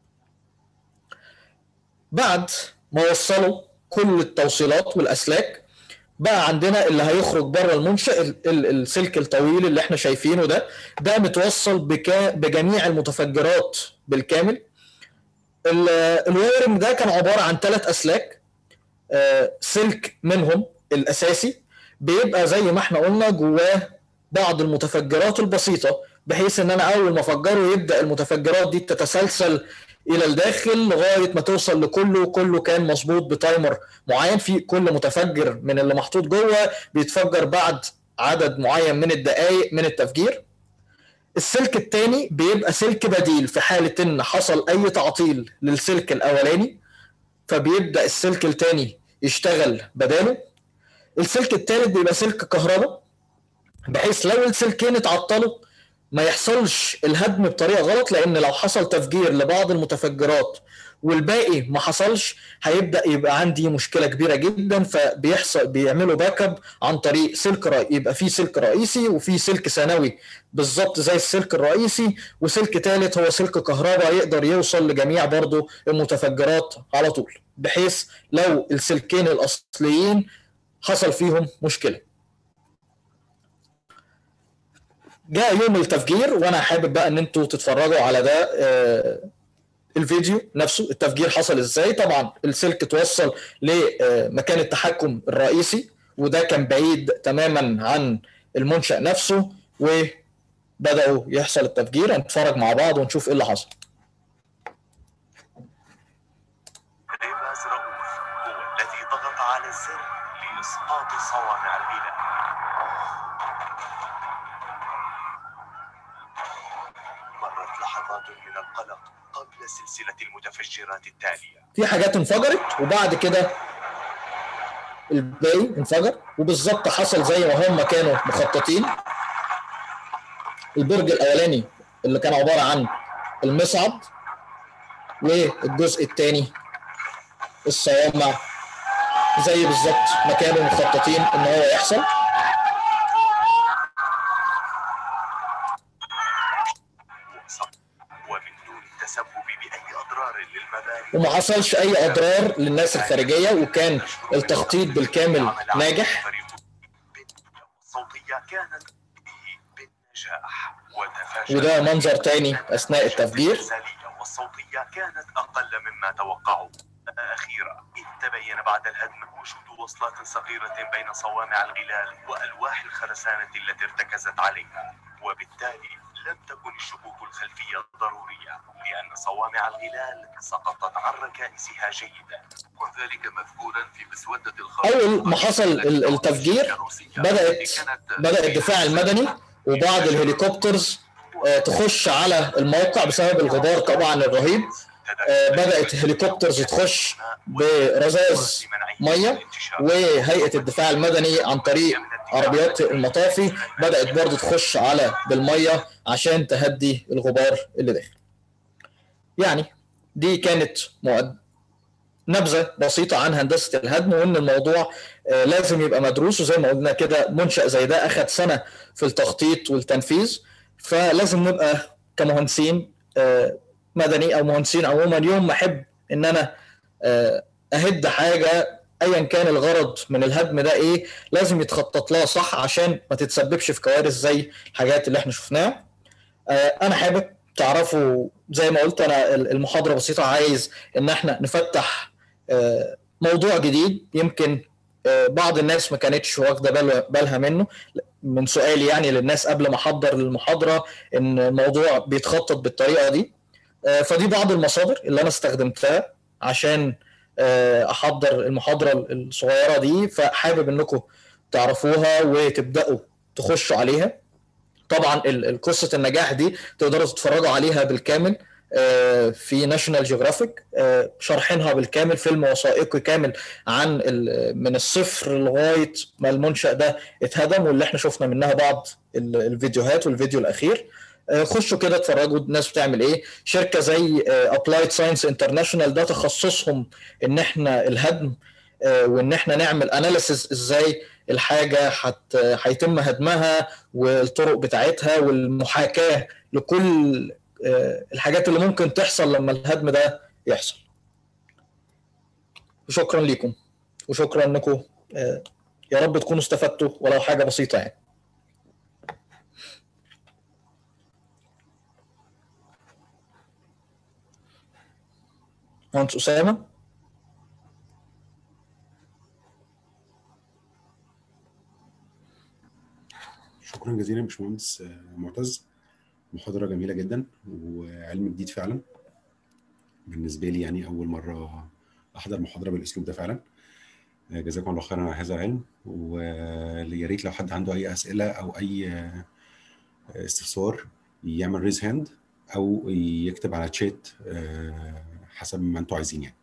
بعد ما وصلوا كل التوصيلات والاسلاك بقى عندنا اللي هيخرج بره المنشا ال- ال- السلك الطويل اللي احنا شايفينه ده ده متوصل بكا بجميع المتفجرات بالكامل ال- الوايرنج ده كان عباره عن ثلاث اسلاك آه، سلك منهم الاساسي بيبقى زي ما احنا قلنا جواه بعض المتفجرات البسيطه بحيث ان انا اول ما افجره يبدا المتفجرات دي تتسلسل الى الداخل لغايه ما توصل لكله كله كان مظبوط بتايمر معين في كل متفجر من اللي محطوط جوه بيتفجر بعد عدد معين من الدقائق من التفجير السلك الثاني بيبقى سلك بديل في حاله ان حصل اي تعطيل للسلك الاولاني فبيبدا السلك الثاني يشتغل بداله السلك الثالث بيبقى سلك كهرباء بحيث لو السلكين اتعطلوا ما يحصلش الهدم بطريقه غلط لان لو حصل تفجير لبعض المتفجرات والباقي ما حصلش هيبدا يبقى عندي مشكله كبيره جدا فبيحصل بيعملوا باك اب عن طريق سلك رأي يبقى في سلك رئيسي وفي سلك ثانوي بالظبط زي السلك الرئيسي وسلك ثالث هو سلك كهرباء يقدر يوصل لجميع برضه المتفجرات على طول بحيث لو السلكين الاصليين حصل فيهم مشكله جاء يوم التفجير وانا حابب بقى ان انتوا تتفرجوا على ده آه، الفيديو نفسه التفجير حصل ازاي طبعا السلك توصل لمكان التحكم الرئيسي وده كان بعيد تماما عن المنشأ نفسه وبدأوا يحصل التفجير هنتفرج مع بعض ونشوف ايه اللي حصل ريفاز رؤوف هو الذي ضغط على الزر لإسقاط صوامع الغلاء مرت لحظات من القلق قبل سلسلة المتفجرات التالية في حاجات انفجرت وبعد كده الباقي انفجر وبالظبط حصل زي ما هم كانوا مخططين البرج الاولاني اللي كان عباره عن المصعد والجزء الثاني الصوامع زي بالظبط ما كانوا مخططين ان هو يحصل وصل ومن دون التسبب بأي أضرار للمباني وما حصلش اي اضرار للناس الخارجيه وكان التخطيط بالكامل ناجح الصوتية كانت بالنجاح وتفاشت وده منظر تاني اثناء التفجير الإرسالية والصوتية كانت أقل مما توقعوا أخيرا إذ تبين بعد الهدم وجود وصلات صغيرة بين صوامع الغلال وألواح الخرسانة التي ارتكزت عليها وبالتالي لم تكن الشكوك الخلفية ضرورية لأن صوامع الغلال سقطت عن ركائزها جيدا وذلك مذكورا في مسودة الخريطة أول ما حصل ال- التفجير بدأت بدأ الدفاع المدني وبعض الهليكوبترز آه، تخش على الموقع بسبب الغبار طبعا الرهيب آه، بدأت الهليكوبترز تخش برذاذ ميه وهيئه الدفاع المدني عن طريق عربيات المطافي بدات برضه تخش على بالميه عشان تهدي الغبار اللي داخل. يعني دي كانت مؤد... نبذه بسيطه عن هندسه الهدم وان الموضوع آه، لازم يبقى مدروس وزي ما قلنا كده منشا زي ده اخذ سنه في التخطيط والتنفيذ فلازم نبقى كمهندسين آه، مدني او مهندسين عموما يوم ما احب ان انا آه، اهد حاجه ايا كان الغرض من الهدم ده ايه لازم يتخطط لها صح عشان ما تتسببش في كوارث زي الحاجات اللي احنا شفناها آه، انا حابب تعرفوا زي ما قلت انا المحاضره بسيطه عايز ان احنا نفتح آه، موضوع جديد يمكن آه، بعض الناس ما كانتش واخده بال- بالها منه من سؤالي يعني للناس قبل ما احضر المحاضره ان الموضوع بيتخطط بالطريقه دي آه، فدي بعض المصادر اللي انا استخدمتها عشان آه، احضر المحاضره الصغيره دي فحابب انكم تعرفوها وتبداوا تخشوا عليها طبعا ال- ال- قصه النجاح دي تقدروا تتفرجوا عليها بالكامل آه، في ناشونال جيوغرافيك شارحينها بالكامل فيلم وثائقي كامل عن ال- من الصفر لغايه ما المنشا ده اتهدم واللي احنا شفنا منها بعض ال- الفيديوهات والفيديو الاخير آه، خشوا كده اتفرجوا الناس بتعمل ايه شركه زي ابلايد ساينس انترناشونال ده تخصصهم ان احنا الهدم آه، وان احنا نعمل اناليسز ازاي الحاجه هت- هيتم هدمها والطرق بتاعتها والمحاكاه لكل آه، الحاجات اللي ممكن تحصل لما الهدم ده يحصل وشكرا لكم وشكرا انكم آه، يا رب تكونوا استفدتوا ولو حاجه بسيطه يعني مهندس اسامه شكرا جزيلا يا باشمهندس آه، معتز محاضرة جميلة جدا وعلم جديد فعلا بالنسبة لي يعني أول مرة أحضر محاضرة بالأسلوب ده فعلا آه، جزاكم الله خيرا على هذا العلم ويا ريت لو حد عنده أي أسئلة أو أي آه، استفسار يعمل ريز هاند أو يكتب على تشات آه، حسب ما أنتوا عايزين يعني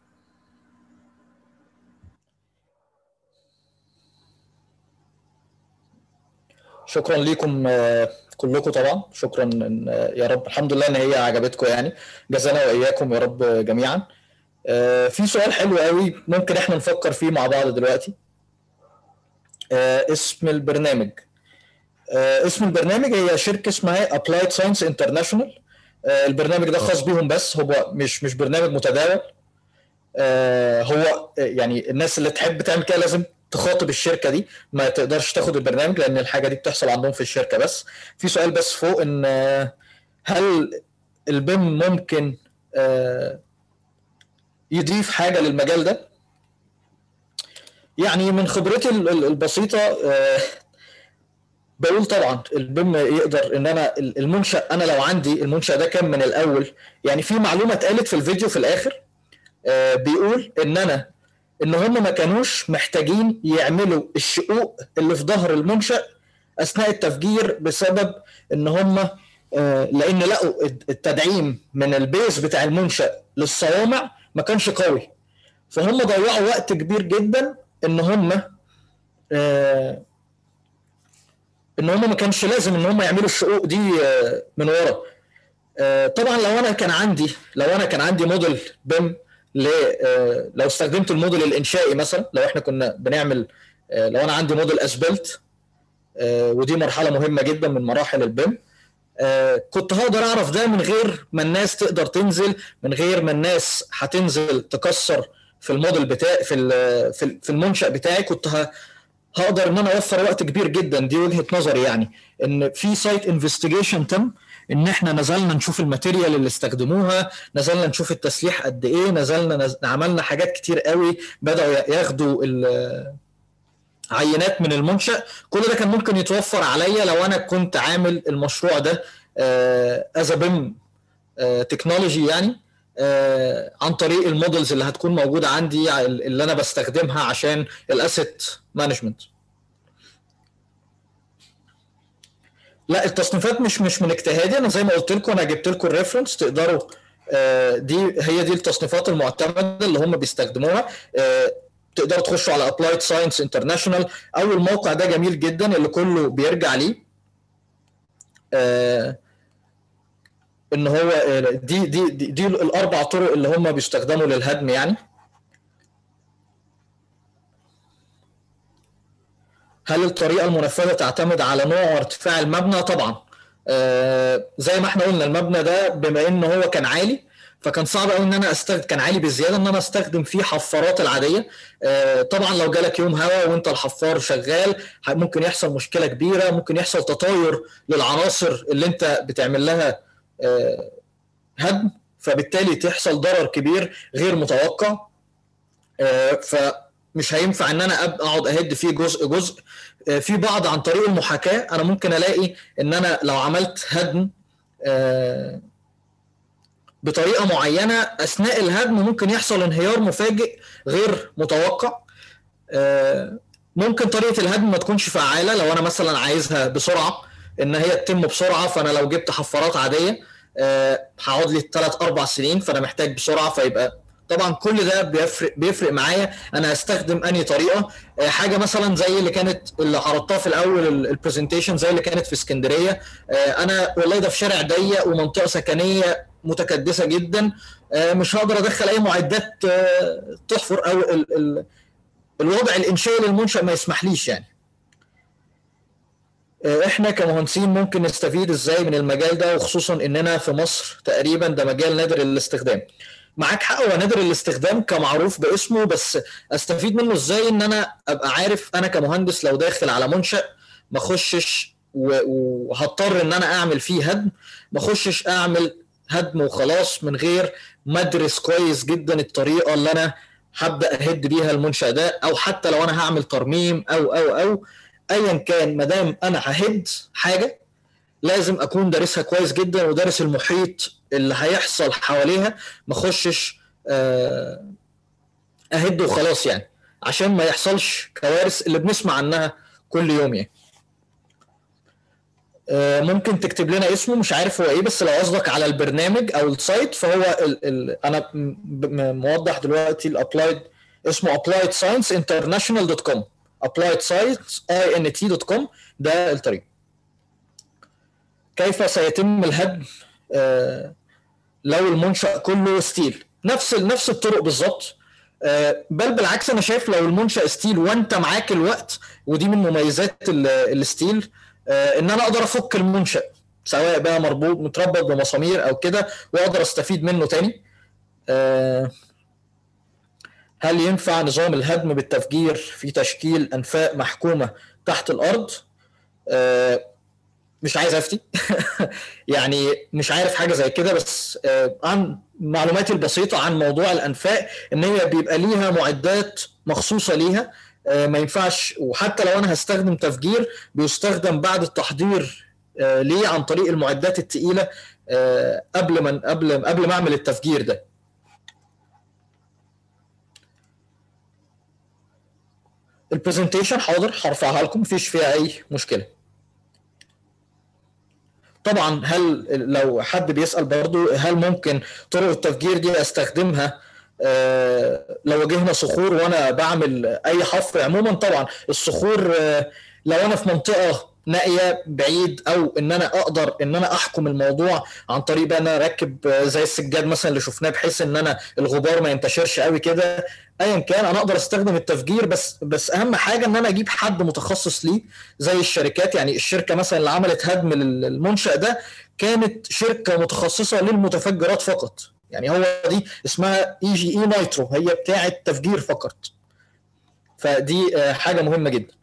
شكرا لكم آه، كلكم طبعا شكرا إن- آه، يا رب الحمد لله ان هي عجبتكم يعني جزانا واياكم يا رب جميعا آه، في سؤال حلو قوي ممكن احنا نفكر فيه مع بعض دلوقتي آه، اسم البرنامج آه، اسم البرنامج هي شركه اسمها ابلايد ساينس انترناشونال البرنامج ده خاص بيهم بس هو مش مش برنامج متداول آه، هو آه، يعني الناس اللي تحب تعمل كده لازم تخاطب الشركه دي ما تقدرش تاخد البرنامج لان الحاجه دي بتحصل عندهم في الشركه بس في سؤال بس فوق ان آه، هل البيم ممكن آه، يضيف حاجه للمجال ده يعني من خبرتي ال- ال- البسيطه آه، بقول طبعا البيم يقدر ان انا ال- المنشا انا لو عندي المنشا ده كان من الاول يعني في معلومه اتقالت في الفيديو في الاخر آه، بيقول ان انا ان هم ما كانوش محتاجين يعملوا الشقوق اللي في ظهر المنشا اثناء التفجير بسبب ان هم آه، لان لقوا الت- التدعيم من البيز بتاع المنشا للصوامع ما كانش قوي فهم ضيعوا وقت كبير جدا ان هم آه، ان هم ما كانش لازم ان هم يعملوا الشقوق دي آه، من ورا آه، طبعا لو انا كان عندي لو انا كان عندي موديل بيم ل آه، لو استخدمت الموديل الانشائي مثلا لو احنا كنا بنعمل آه، لو انا عندي موديل اسبلت آه، ودي مرحله مهمه جدا من مراحل البيم آه، كنت هقدر اعرف ده من غير ما الناس تقدر تنزل من غير ما الناس هتنزل تكسر في الموديل بتاعي في ال- في ال- في المنشا بتاعي كنت ه- هقدر ان انا اوفر وقت كبير جدا دي وجهه نظري يعني ان في سايت انفستيجيشن تم ان احنا نزلنا نشوف الماتيريال اللي استخدموها نزلنا نشوف التسليح قد ايه نزلنا نز... عملنا حاجات كتير قوي بداوا ياخدوا ال- عينات من المنشا كل ده كان ممكن يتوفر عليا لو انا كنت عامل المشروع ده از بيم تكنولوجي يعني آه، عن طريق المودلز اللي هتكون موجوده عندي اللي انا بستخدمها عشان الاسيت مانجمنت لا التصنيفات مش مش من اجتهادي انا زي ما قلت لكم انا جبت لكم الريفرنس تقدروا آه، دي هي دي التصنيفات المعتمده اللي هم بيستخدموها آه، تقدروا تخشوا على ابلايد ساينس انترناشونال او الموقع ده جميل جدا اللي كله بيرجع ليه آه، ان هو آه، دي دي دي, دي الاربع طرق اللي هم بيستخدموا للهدم يعني هل الطريقه المنفذه تعتمد على نوع وارتفاع المبنى طبعا آه، زي ما احنا قلنا المبنى ده بما ان هو كان عالي فكان صعب قوي ان انا استخدم كان عالي بزياده ان انا استخدم فيه حفارات العاديه آه، طبعا لو جالك يوم هواء وانت الحفار شغال ح- ممكن يحصل مشكله كبيره ممكن يحصل تطاير للعناصر اللي انت بتعمل لها آه، هدم فبالتالي تحصل ضرر كبير غير متوقع آه، فمش هينفع ان انا أب- اقعد اهد فيه جزء جزء آه، في بعض عن طريق المحاكاه انا ممكن الاقي ان انا لو عملت هدم آه، بطريقه معينه اثناء الهدم ممكن يحصل انهيار مفاجئ غير متوقع آه، ممكن طريقه الهدم ما تكونش فعاله لو انا مثلا عايزها بسرعه ان هي تتم بسرعه فانا لو جبت حفارات عاديه آه، هقعد لي 3 4 سنين فانا محتاج بسرعه فيبقى طبعا كل ده بيفرق بيفرق معايا انا هستخدم انهي طريقه آه، حاجه مثلا زي اللي كانت اللي عرضتها في الاول البرزنتيشن زي اللي كانت في اسكندريه آه، انا والله ده في شارع ضيق ومنطقه سكنيه متكدسه جدا آه، مش هقدر ادخل اي معدات آه، تحفر او ال- ال- الوضع الانشائي للمنشا ما يسمحليش يعني آه، احنا كمهندسين ممكن نستفيد ازاي من المجال ده وخصوصا اننا في مصر تقريبا ده مجال نادر الاستخدام معاك حق هو نادر الاستخدام كمعروف باسمه بس استفيد منه ازاي ان انا ابقى عارف انا كمهندس لو داخل على منشأ ما اخشش و- وهضطر ان انا اعمل فيه هدم ما اخشش اعمل هدم وخلاص من غير ما ادرس كويس جدا الطريقه اللي انا هبدا اهد بيها المنشأ ده او حتى لو انا هعمل ترميم او او او ايا كان ما دام انا ههد حاجه لازم اكون دارسها كويس جدا ودارس المحيط اللي هيحصل حواليها ما اخشش آه، اهد وخلاص يعني عشان ما يحصلش كوارث اللي بنسمع عنها كل يوم يعني آه، ممكن تكتب لنا اسمه مش عارف هو ايه بس لو قصدك على البرنامج او السايت فهو ال ال انا م- م- موضح دلوقتي الابلايد اسمه appliedScienceInternational.com appliedScience.int.com ده الطريق كيف سيتم الهدم آه، لو المنشأ كله ستيل نفس نفس الطرق بالظبط آه، بل بالعكس انا شايف لو المنشأ ستيل وانت معاك الوقت ودي من مميزات ال- الستيل آه، ان انا اقدر افك المنشأ سواء بقى مربوط متربط بمسامير او كده واقدر استفيد منه تاني آه، هل ينفع نظام الهدم بالتفجير في تشكيل انفاق محكومه تحت الارض آه، مش عايز افتي يعني مش عارف حاجه زي كده بس آه، عن معلوماتي البسيطه عن موضوع الانفاق ان هي بيبقى ليها معدات مخصوصه ليها آه، ما ينفعش وحتى لو انا هستخدم تفجير بيستخدم بعد التحضير آه، ليه عن طريق المعدات التقيله آه، قبل ما قبل قبل ما اعمل التفجير ده البرزنتيشن حاضر هرفعها لكم مفيش فيها اي مشكله طبعا هل لو حد بيسال برضو هل ممكن طرق التفجير دي استخدمها آه، لو واجهنا صخور وانا بعمل اي حفر عموما طبعا الصخور آه، لو انا في منطقه نائيه بعيد او ان انا اقدر ان انا احكم الموضوع عن طريق بقى ان انا اركب آه، زي السجاد مثلا اللي شفناه بحيث ان انا الغبار ما ينتشرش قوي كده ايا كان انا اقدر استخدم التفجير بس بس اهم حاجه ان انا اجيب حد متخصص ليه زي الشركات يعني الشركه مثلا اللي عملت هدم للمنشا ده كانت شركه متخصصه للمتفجرات فقط يعني هو دي اسمها اي جي اي نايترو هي بتاعه تفجير فقط فدي آه، حاجه مهمه جدا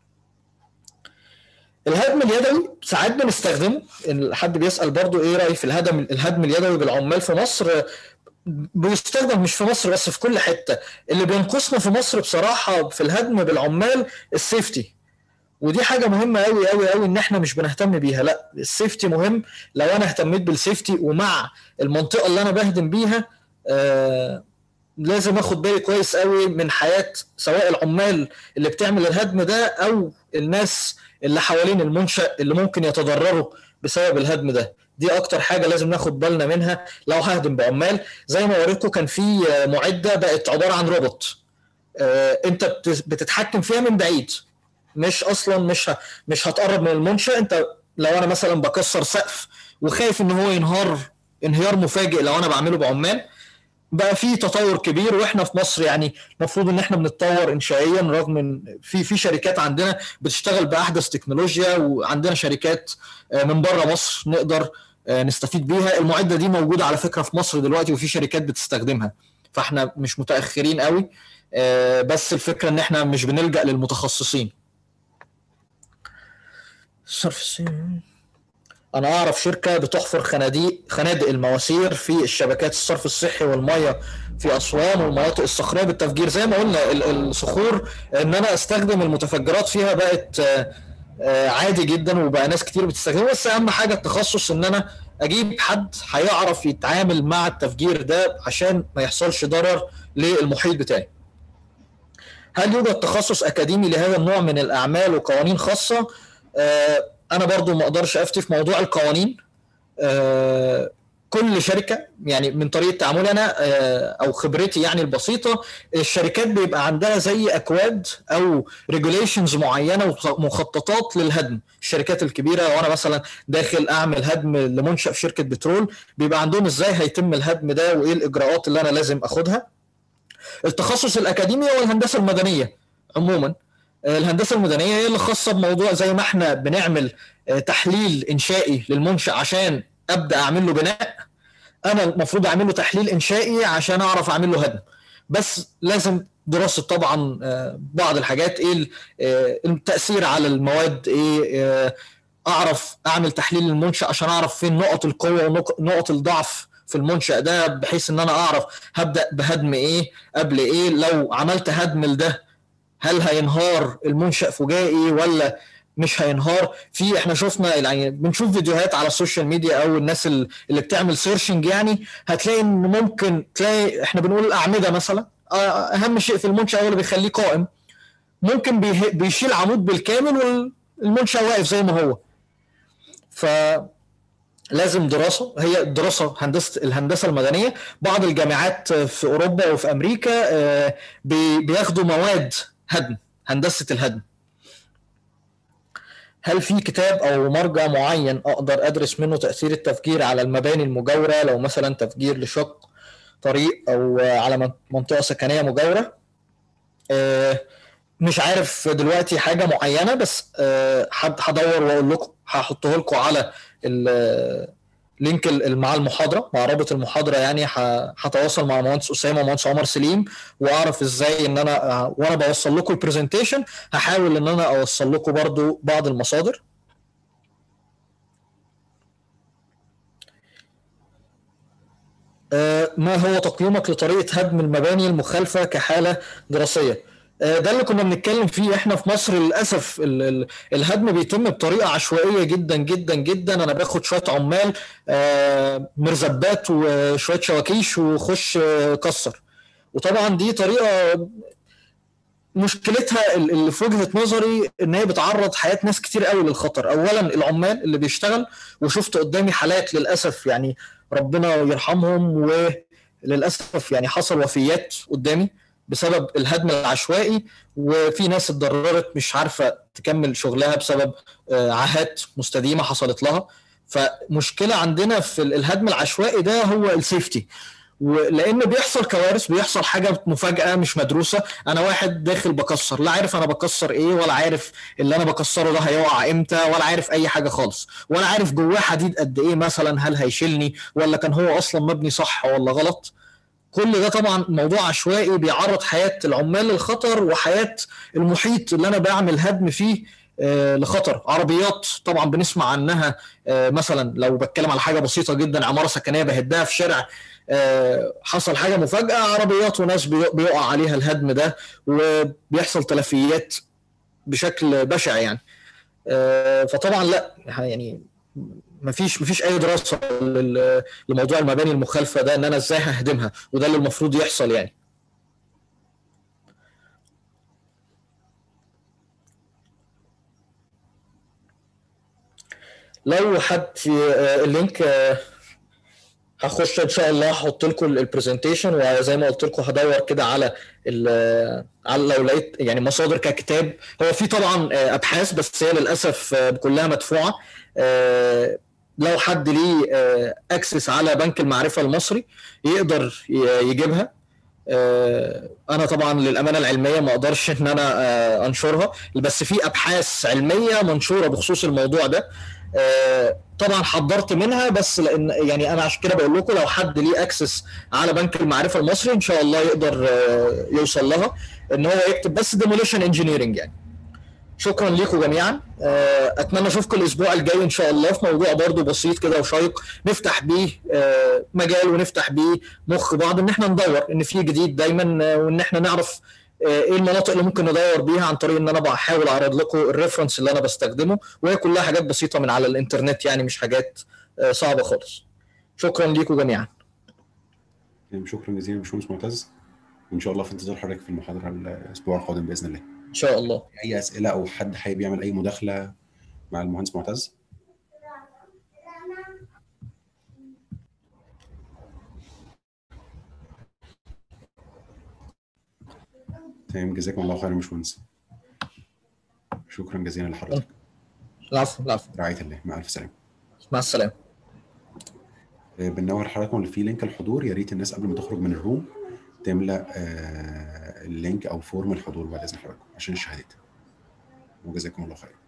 الهدم اليدوي ساعات بنستخدمه إن حد بيسال برضو ايه رايي في الهدم الهدم اليدوي بالعمال في مصر آه، بيستخدم مش في مصر بس في كل حته اللي بينقصنا في مصر بصراحه في الهدم بالعمال السيفتي ودي حاجه مهمه قوي قوي قوي ان احنا مش بنهتم بيها لا السيفتي مهم لو انا اهتميت بالسيفتي ومع المنطقه اللي انا بهدم بيها آه لازم اخد بالي كويس قوي من حياه سواء العمال اللي بتعمل الهدم ده او الناس اللي حوالين المنشا اللي ممكن يتضرروا بسبب الهدم ده دي اكتر حاجه لازم ناخد بالنا منها لو ههدم بعمال زي ما وريتكم كان في آه، معده بقت عباره عن روبوت آه، انت بت- بتتحكم فيها من بعيد مش اصلا مش ه... مش هتقرب من المنشا انت لو انا مثلا بكسر سقف وخايف ان هو ينهار انهيار مفاجئ لو انا بعمله بعمال بقى في تطور كبير واحنا في مصر يعني المفروض ان احنا بنتطور انشائيا رغم ان في في شركات عندنا بتشتغل باحدث تكنولوجيا وعندنا شركات آه، من بره مصر نقدر آه، نستفيد بيها المعده دي موجوده على فكره في مصر دلوقتي وفي شركات بتستخدمها فاحنا مش متاخرين قوي آه، بس الفكره ان احنا مش بنلجا للمتخصصين صرف الصين انا اعرف شركه بتحفر خناديق خنادق المواسير في الشبكات الصرف الصحي والميه في اسوان والمناطق الصخريه بالتفجير زي ما قلنا ال- الصخور ان انا استخدم المتفجرات فيها بقت آه، آه، عادي جدا وبقى ناس كتير بتستخدمها بس اهم حاجه التخصص ان انا اجيب حد هيعرف يتعامل مع التفجير ده عشان ما يحصلش ضرر للمحيط بتاعي هل يوجد تخصص اكاديمي لهذا النوع من الاعمال وقوانين خاصه آه، انا برضو ما اقدرش افتي في موضوع القوانين آه، كل شركه يعني من طريقه تعاملي انا آه، او خبرتي يعني البسيطه الشركات بيبقى عندها زي اكواد او ريجوليشنز معينه ومخططات للهدم الشركات الكبيره وانا مثلا داخل اعمل هدم لمنشا في شركه بترول بيبقى عندهم ازاي هيتم الهدم ده وايه الاجراءات اللي انا لازم اخدها التخصص الاكاديمي هو الهندسه المدنيه عموما آه، الهندسه المدنيه هي اللي خاصه بموضوع زي ما احنا بنعمل آه، تحليل انشائي للمنشا عشان ابدا اعمل له بناء انا المفروض اعمل له تحليل انشائي عشان اعرف اعمل له هدم بس لازم دراسه طبعا آه، بعض الحاجات ايه ال- آه، التاثير على المواد ايه آه، اعرف اعمل تحليل للمنشا عشان اعرف فين نقط القوه ونقط الضعف في المنشا ده بحيث ان انا اعرف هبدا بهدم ايه قبل ايه لو عملت هدم لده هل هينهار المنشا فجائي ولا مش هينهار في احنا شفنا يعني بنشوف فيديوهات على السوشيال ميديا او الناس ال- اللي بتعمل سيرشنج يعني هتلاقي ان ممكن تلاقي احنا بنقول الاعمده مثلا آه، اهم شيء في المنشا هو اللي بيخليه قائم ممكن بيه- بيشيل عمود بالكامل والمنشا واقف زي ما هو ف لازم دراسه هي دراسه هندسه الهندسه المدنيه بعض الجامعات في اوروبا وفي امريكا آه، بي- بياخدوا مواد هدم هندسه الهدم هل في كتاب او مرجع معين اقدر ادرس منه تاثير التفجير على المباني المجاوره لو مثلا تفجير لشق طريق او على من- منطقه سكنيه مجاوره آه، مش عارف دلوقتي حاجه معينه بس آه، حد هدور واقول لكم هحطه لكم على ال- لينك ال- مع المحاضره مع رابط المحاضره يعني ه- هتواصل مع المهندس اسامه ومهندس عمر سليم واعرف ازاي ان انا آه، وانا بوصل لكم البرزنتيشن هحاول ان انا اوصل لكم برضو بعض المصادر آه، ما هو تقييمك لطريقه هدم المباني المخالفه كحاله دراسيه آه، ده اللي كنا بنتكلم فيه احنا في مصر للاسف ال- ال- الهدم بيتم بطريقه عشوائيه جدا جدا جدا انا باخد شويه عمال آه، مرزبات وشويه شواكيش وخش آه، كسر وطبعا دي طريقه مشكلتها ال- اللي في وجهه نظري ان هي بتعرض حياه ناس كتير قوي للخطر اولا العمال اللي بيشتغل وشفت قدامي حالات للاسف يعني ربنا يرحمهم وللاسف يعني حصل وفيات قدامي بسبب الهدم العشوائي وفي ناس اتضررت مش عارفه تكمل شغلها بسبب آه، عاهات مستديمه حصلت لها فمشكله عندنا في ال- الهدم العشوائي ده هو السيفتي ولان بيحصل كوارث بيحصل حاجه مفاجاه مش مدروسه انا واحد داخل بكسر لا عارف انا بكسر ايه ولا عارف اللي انا بكسره ده هيقع امتى ولا عارف اي حاجه خالص ولا عارف جواه حديد قد ايه مثلا هل هيشيلني ولا كان هو اصلا مبني صح ولا غلط كل ده طبعا موضوع عشوائي بيعرض حياه العمال للخطر وحياه المحيط اللي انا بعمل هدم فيه آه، لخطر عربيات طبعا بنسمع عنها آه، مثلا لو بتكلم على حاجه بسيطه جدا عماره سكنيه بهدها في شارع آه، حصل حاجه مفاجاه عربيات وناس بي- بيقع عليها الهدم ده وبيحصل تلفيات بشكل بشع يعني آه، فطبعا لا يعني مفيش مفيش اي دراسه لل- لموضوع المباني المخالفه ده ان انا ازاي ههدمها وده اللي المفروض يحصل يعني لو حد آه، اللينك آه، هخش ان شاء الله هحط لكم البرزنتيشن وزي ما قلت لكم هدور كده على ال- على لو لقيت يعني مصادر ككتاب هو في طبعا آه، ابحاث بس هي للاسف آه، كلها مدفوعه آه، لو حد ليه اكسس على بنك المعرفه المصري يقدر ي- يجيبها آه، انا طبعا للامانه العلميه ما اقدرش ان انا آه، انشرها بس في ابحاث علميه منشوره بخصوص الموضوع ده آه، طبعا حضرت منها بس لان يعني انا عشان كده بقول لكم لو حد ليه اكسس على بنك المعرفه المصري ان شاء الله يقدر آه، يوصل لها ان هو يكتب بس ديموليشن انجينيرنج يعني شكرا لكم جميعا آه، اتمنى اشوفكم الاسبوع الجاي ان شاء الله في موضوع برضو بسيط كده وشيق نفتح بيه آه، مجال ونفتح بيه مخ بعض ان احنا ندور ان في جديد دايما آه، وان احنا نعرف آه، ايه المناطق اللي ممكن ندور بيها عن طريق ان انا بحاول اعرض لكم الريفرنس اللي انا بستخدمه وهي كلها حاجات بسيطه من على الانترنت يعني مش حاجات آه، صعبه خالص شكرا ليكم جميعا يعني شكرا جزيلا باشمهندس معتز وان شاء الله في انتظار حضرتك في المحاضره الاسبوع القادم باذن الله ان شاء الله اي اسئله او حد حابب يعمل اي مداخله مع المهندس معتز تمام جزاكم الله خيرا يا باشمهندس شكرا جزيلا لحضرتك العفو العفو رعايه الله مع الف سلامه مع السلامه آه، بننوه حضراتكم اللي في لينك الحضور يا ريت الناس قبل ما تخرج من الروم تملى آه، اللينك او فورم الحضور بعد اذن حضراتكم عشان الشهادات وجزاكم الله خيرا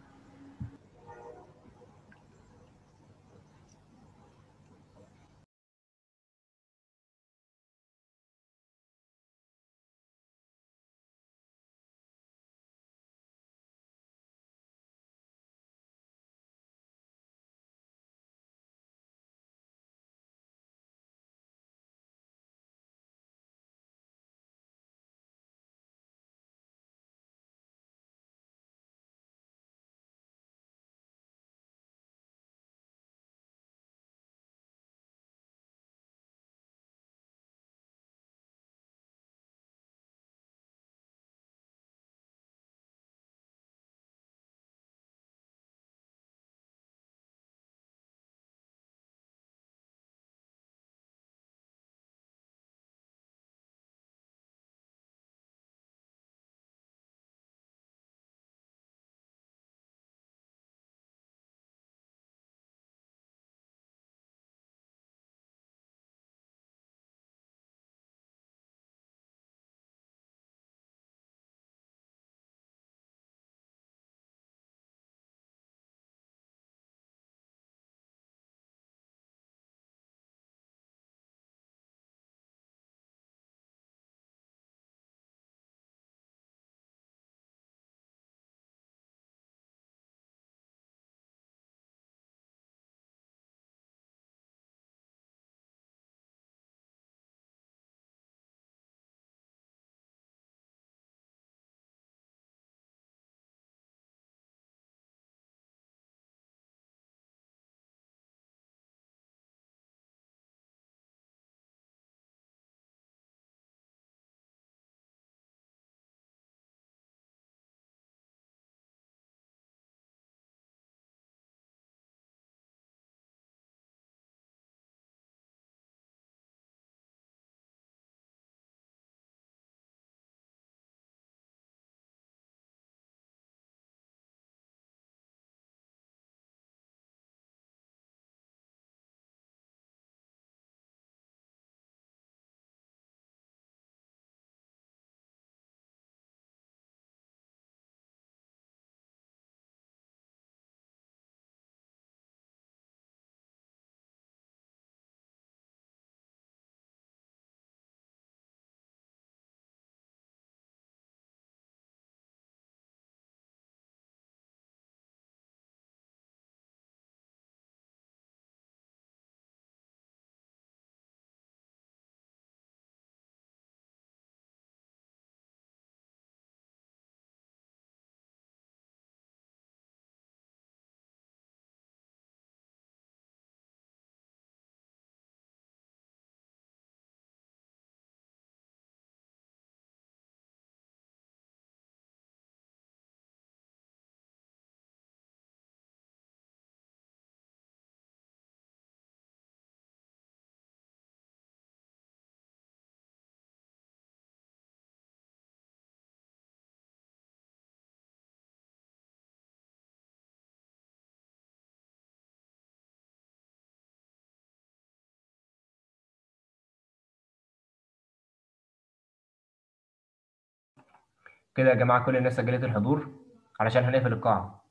كده يا جماعه كل الناس سجلت الحضور علشان هنقفل القاعه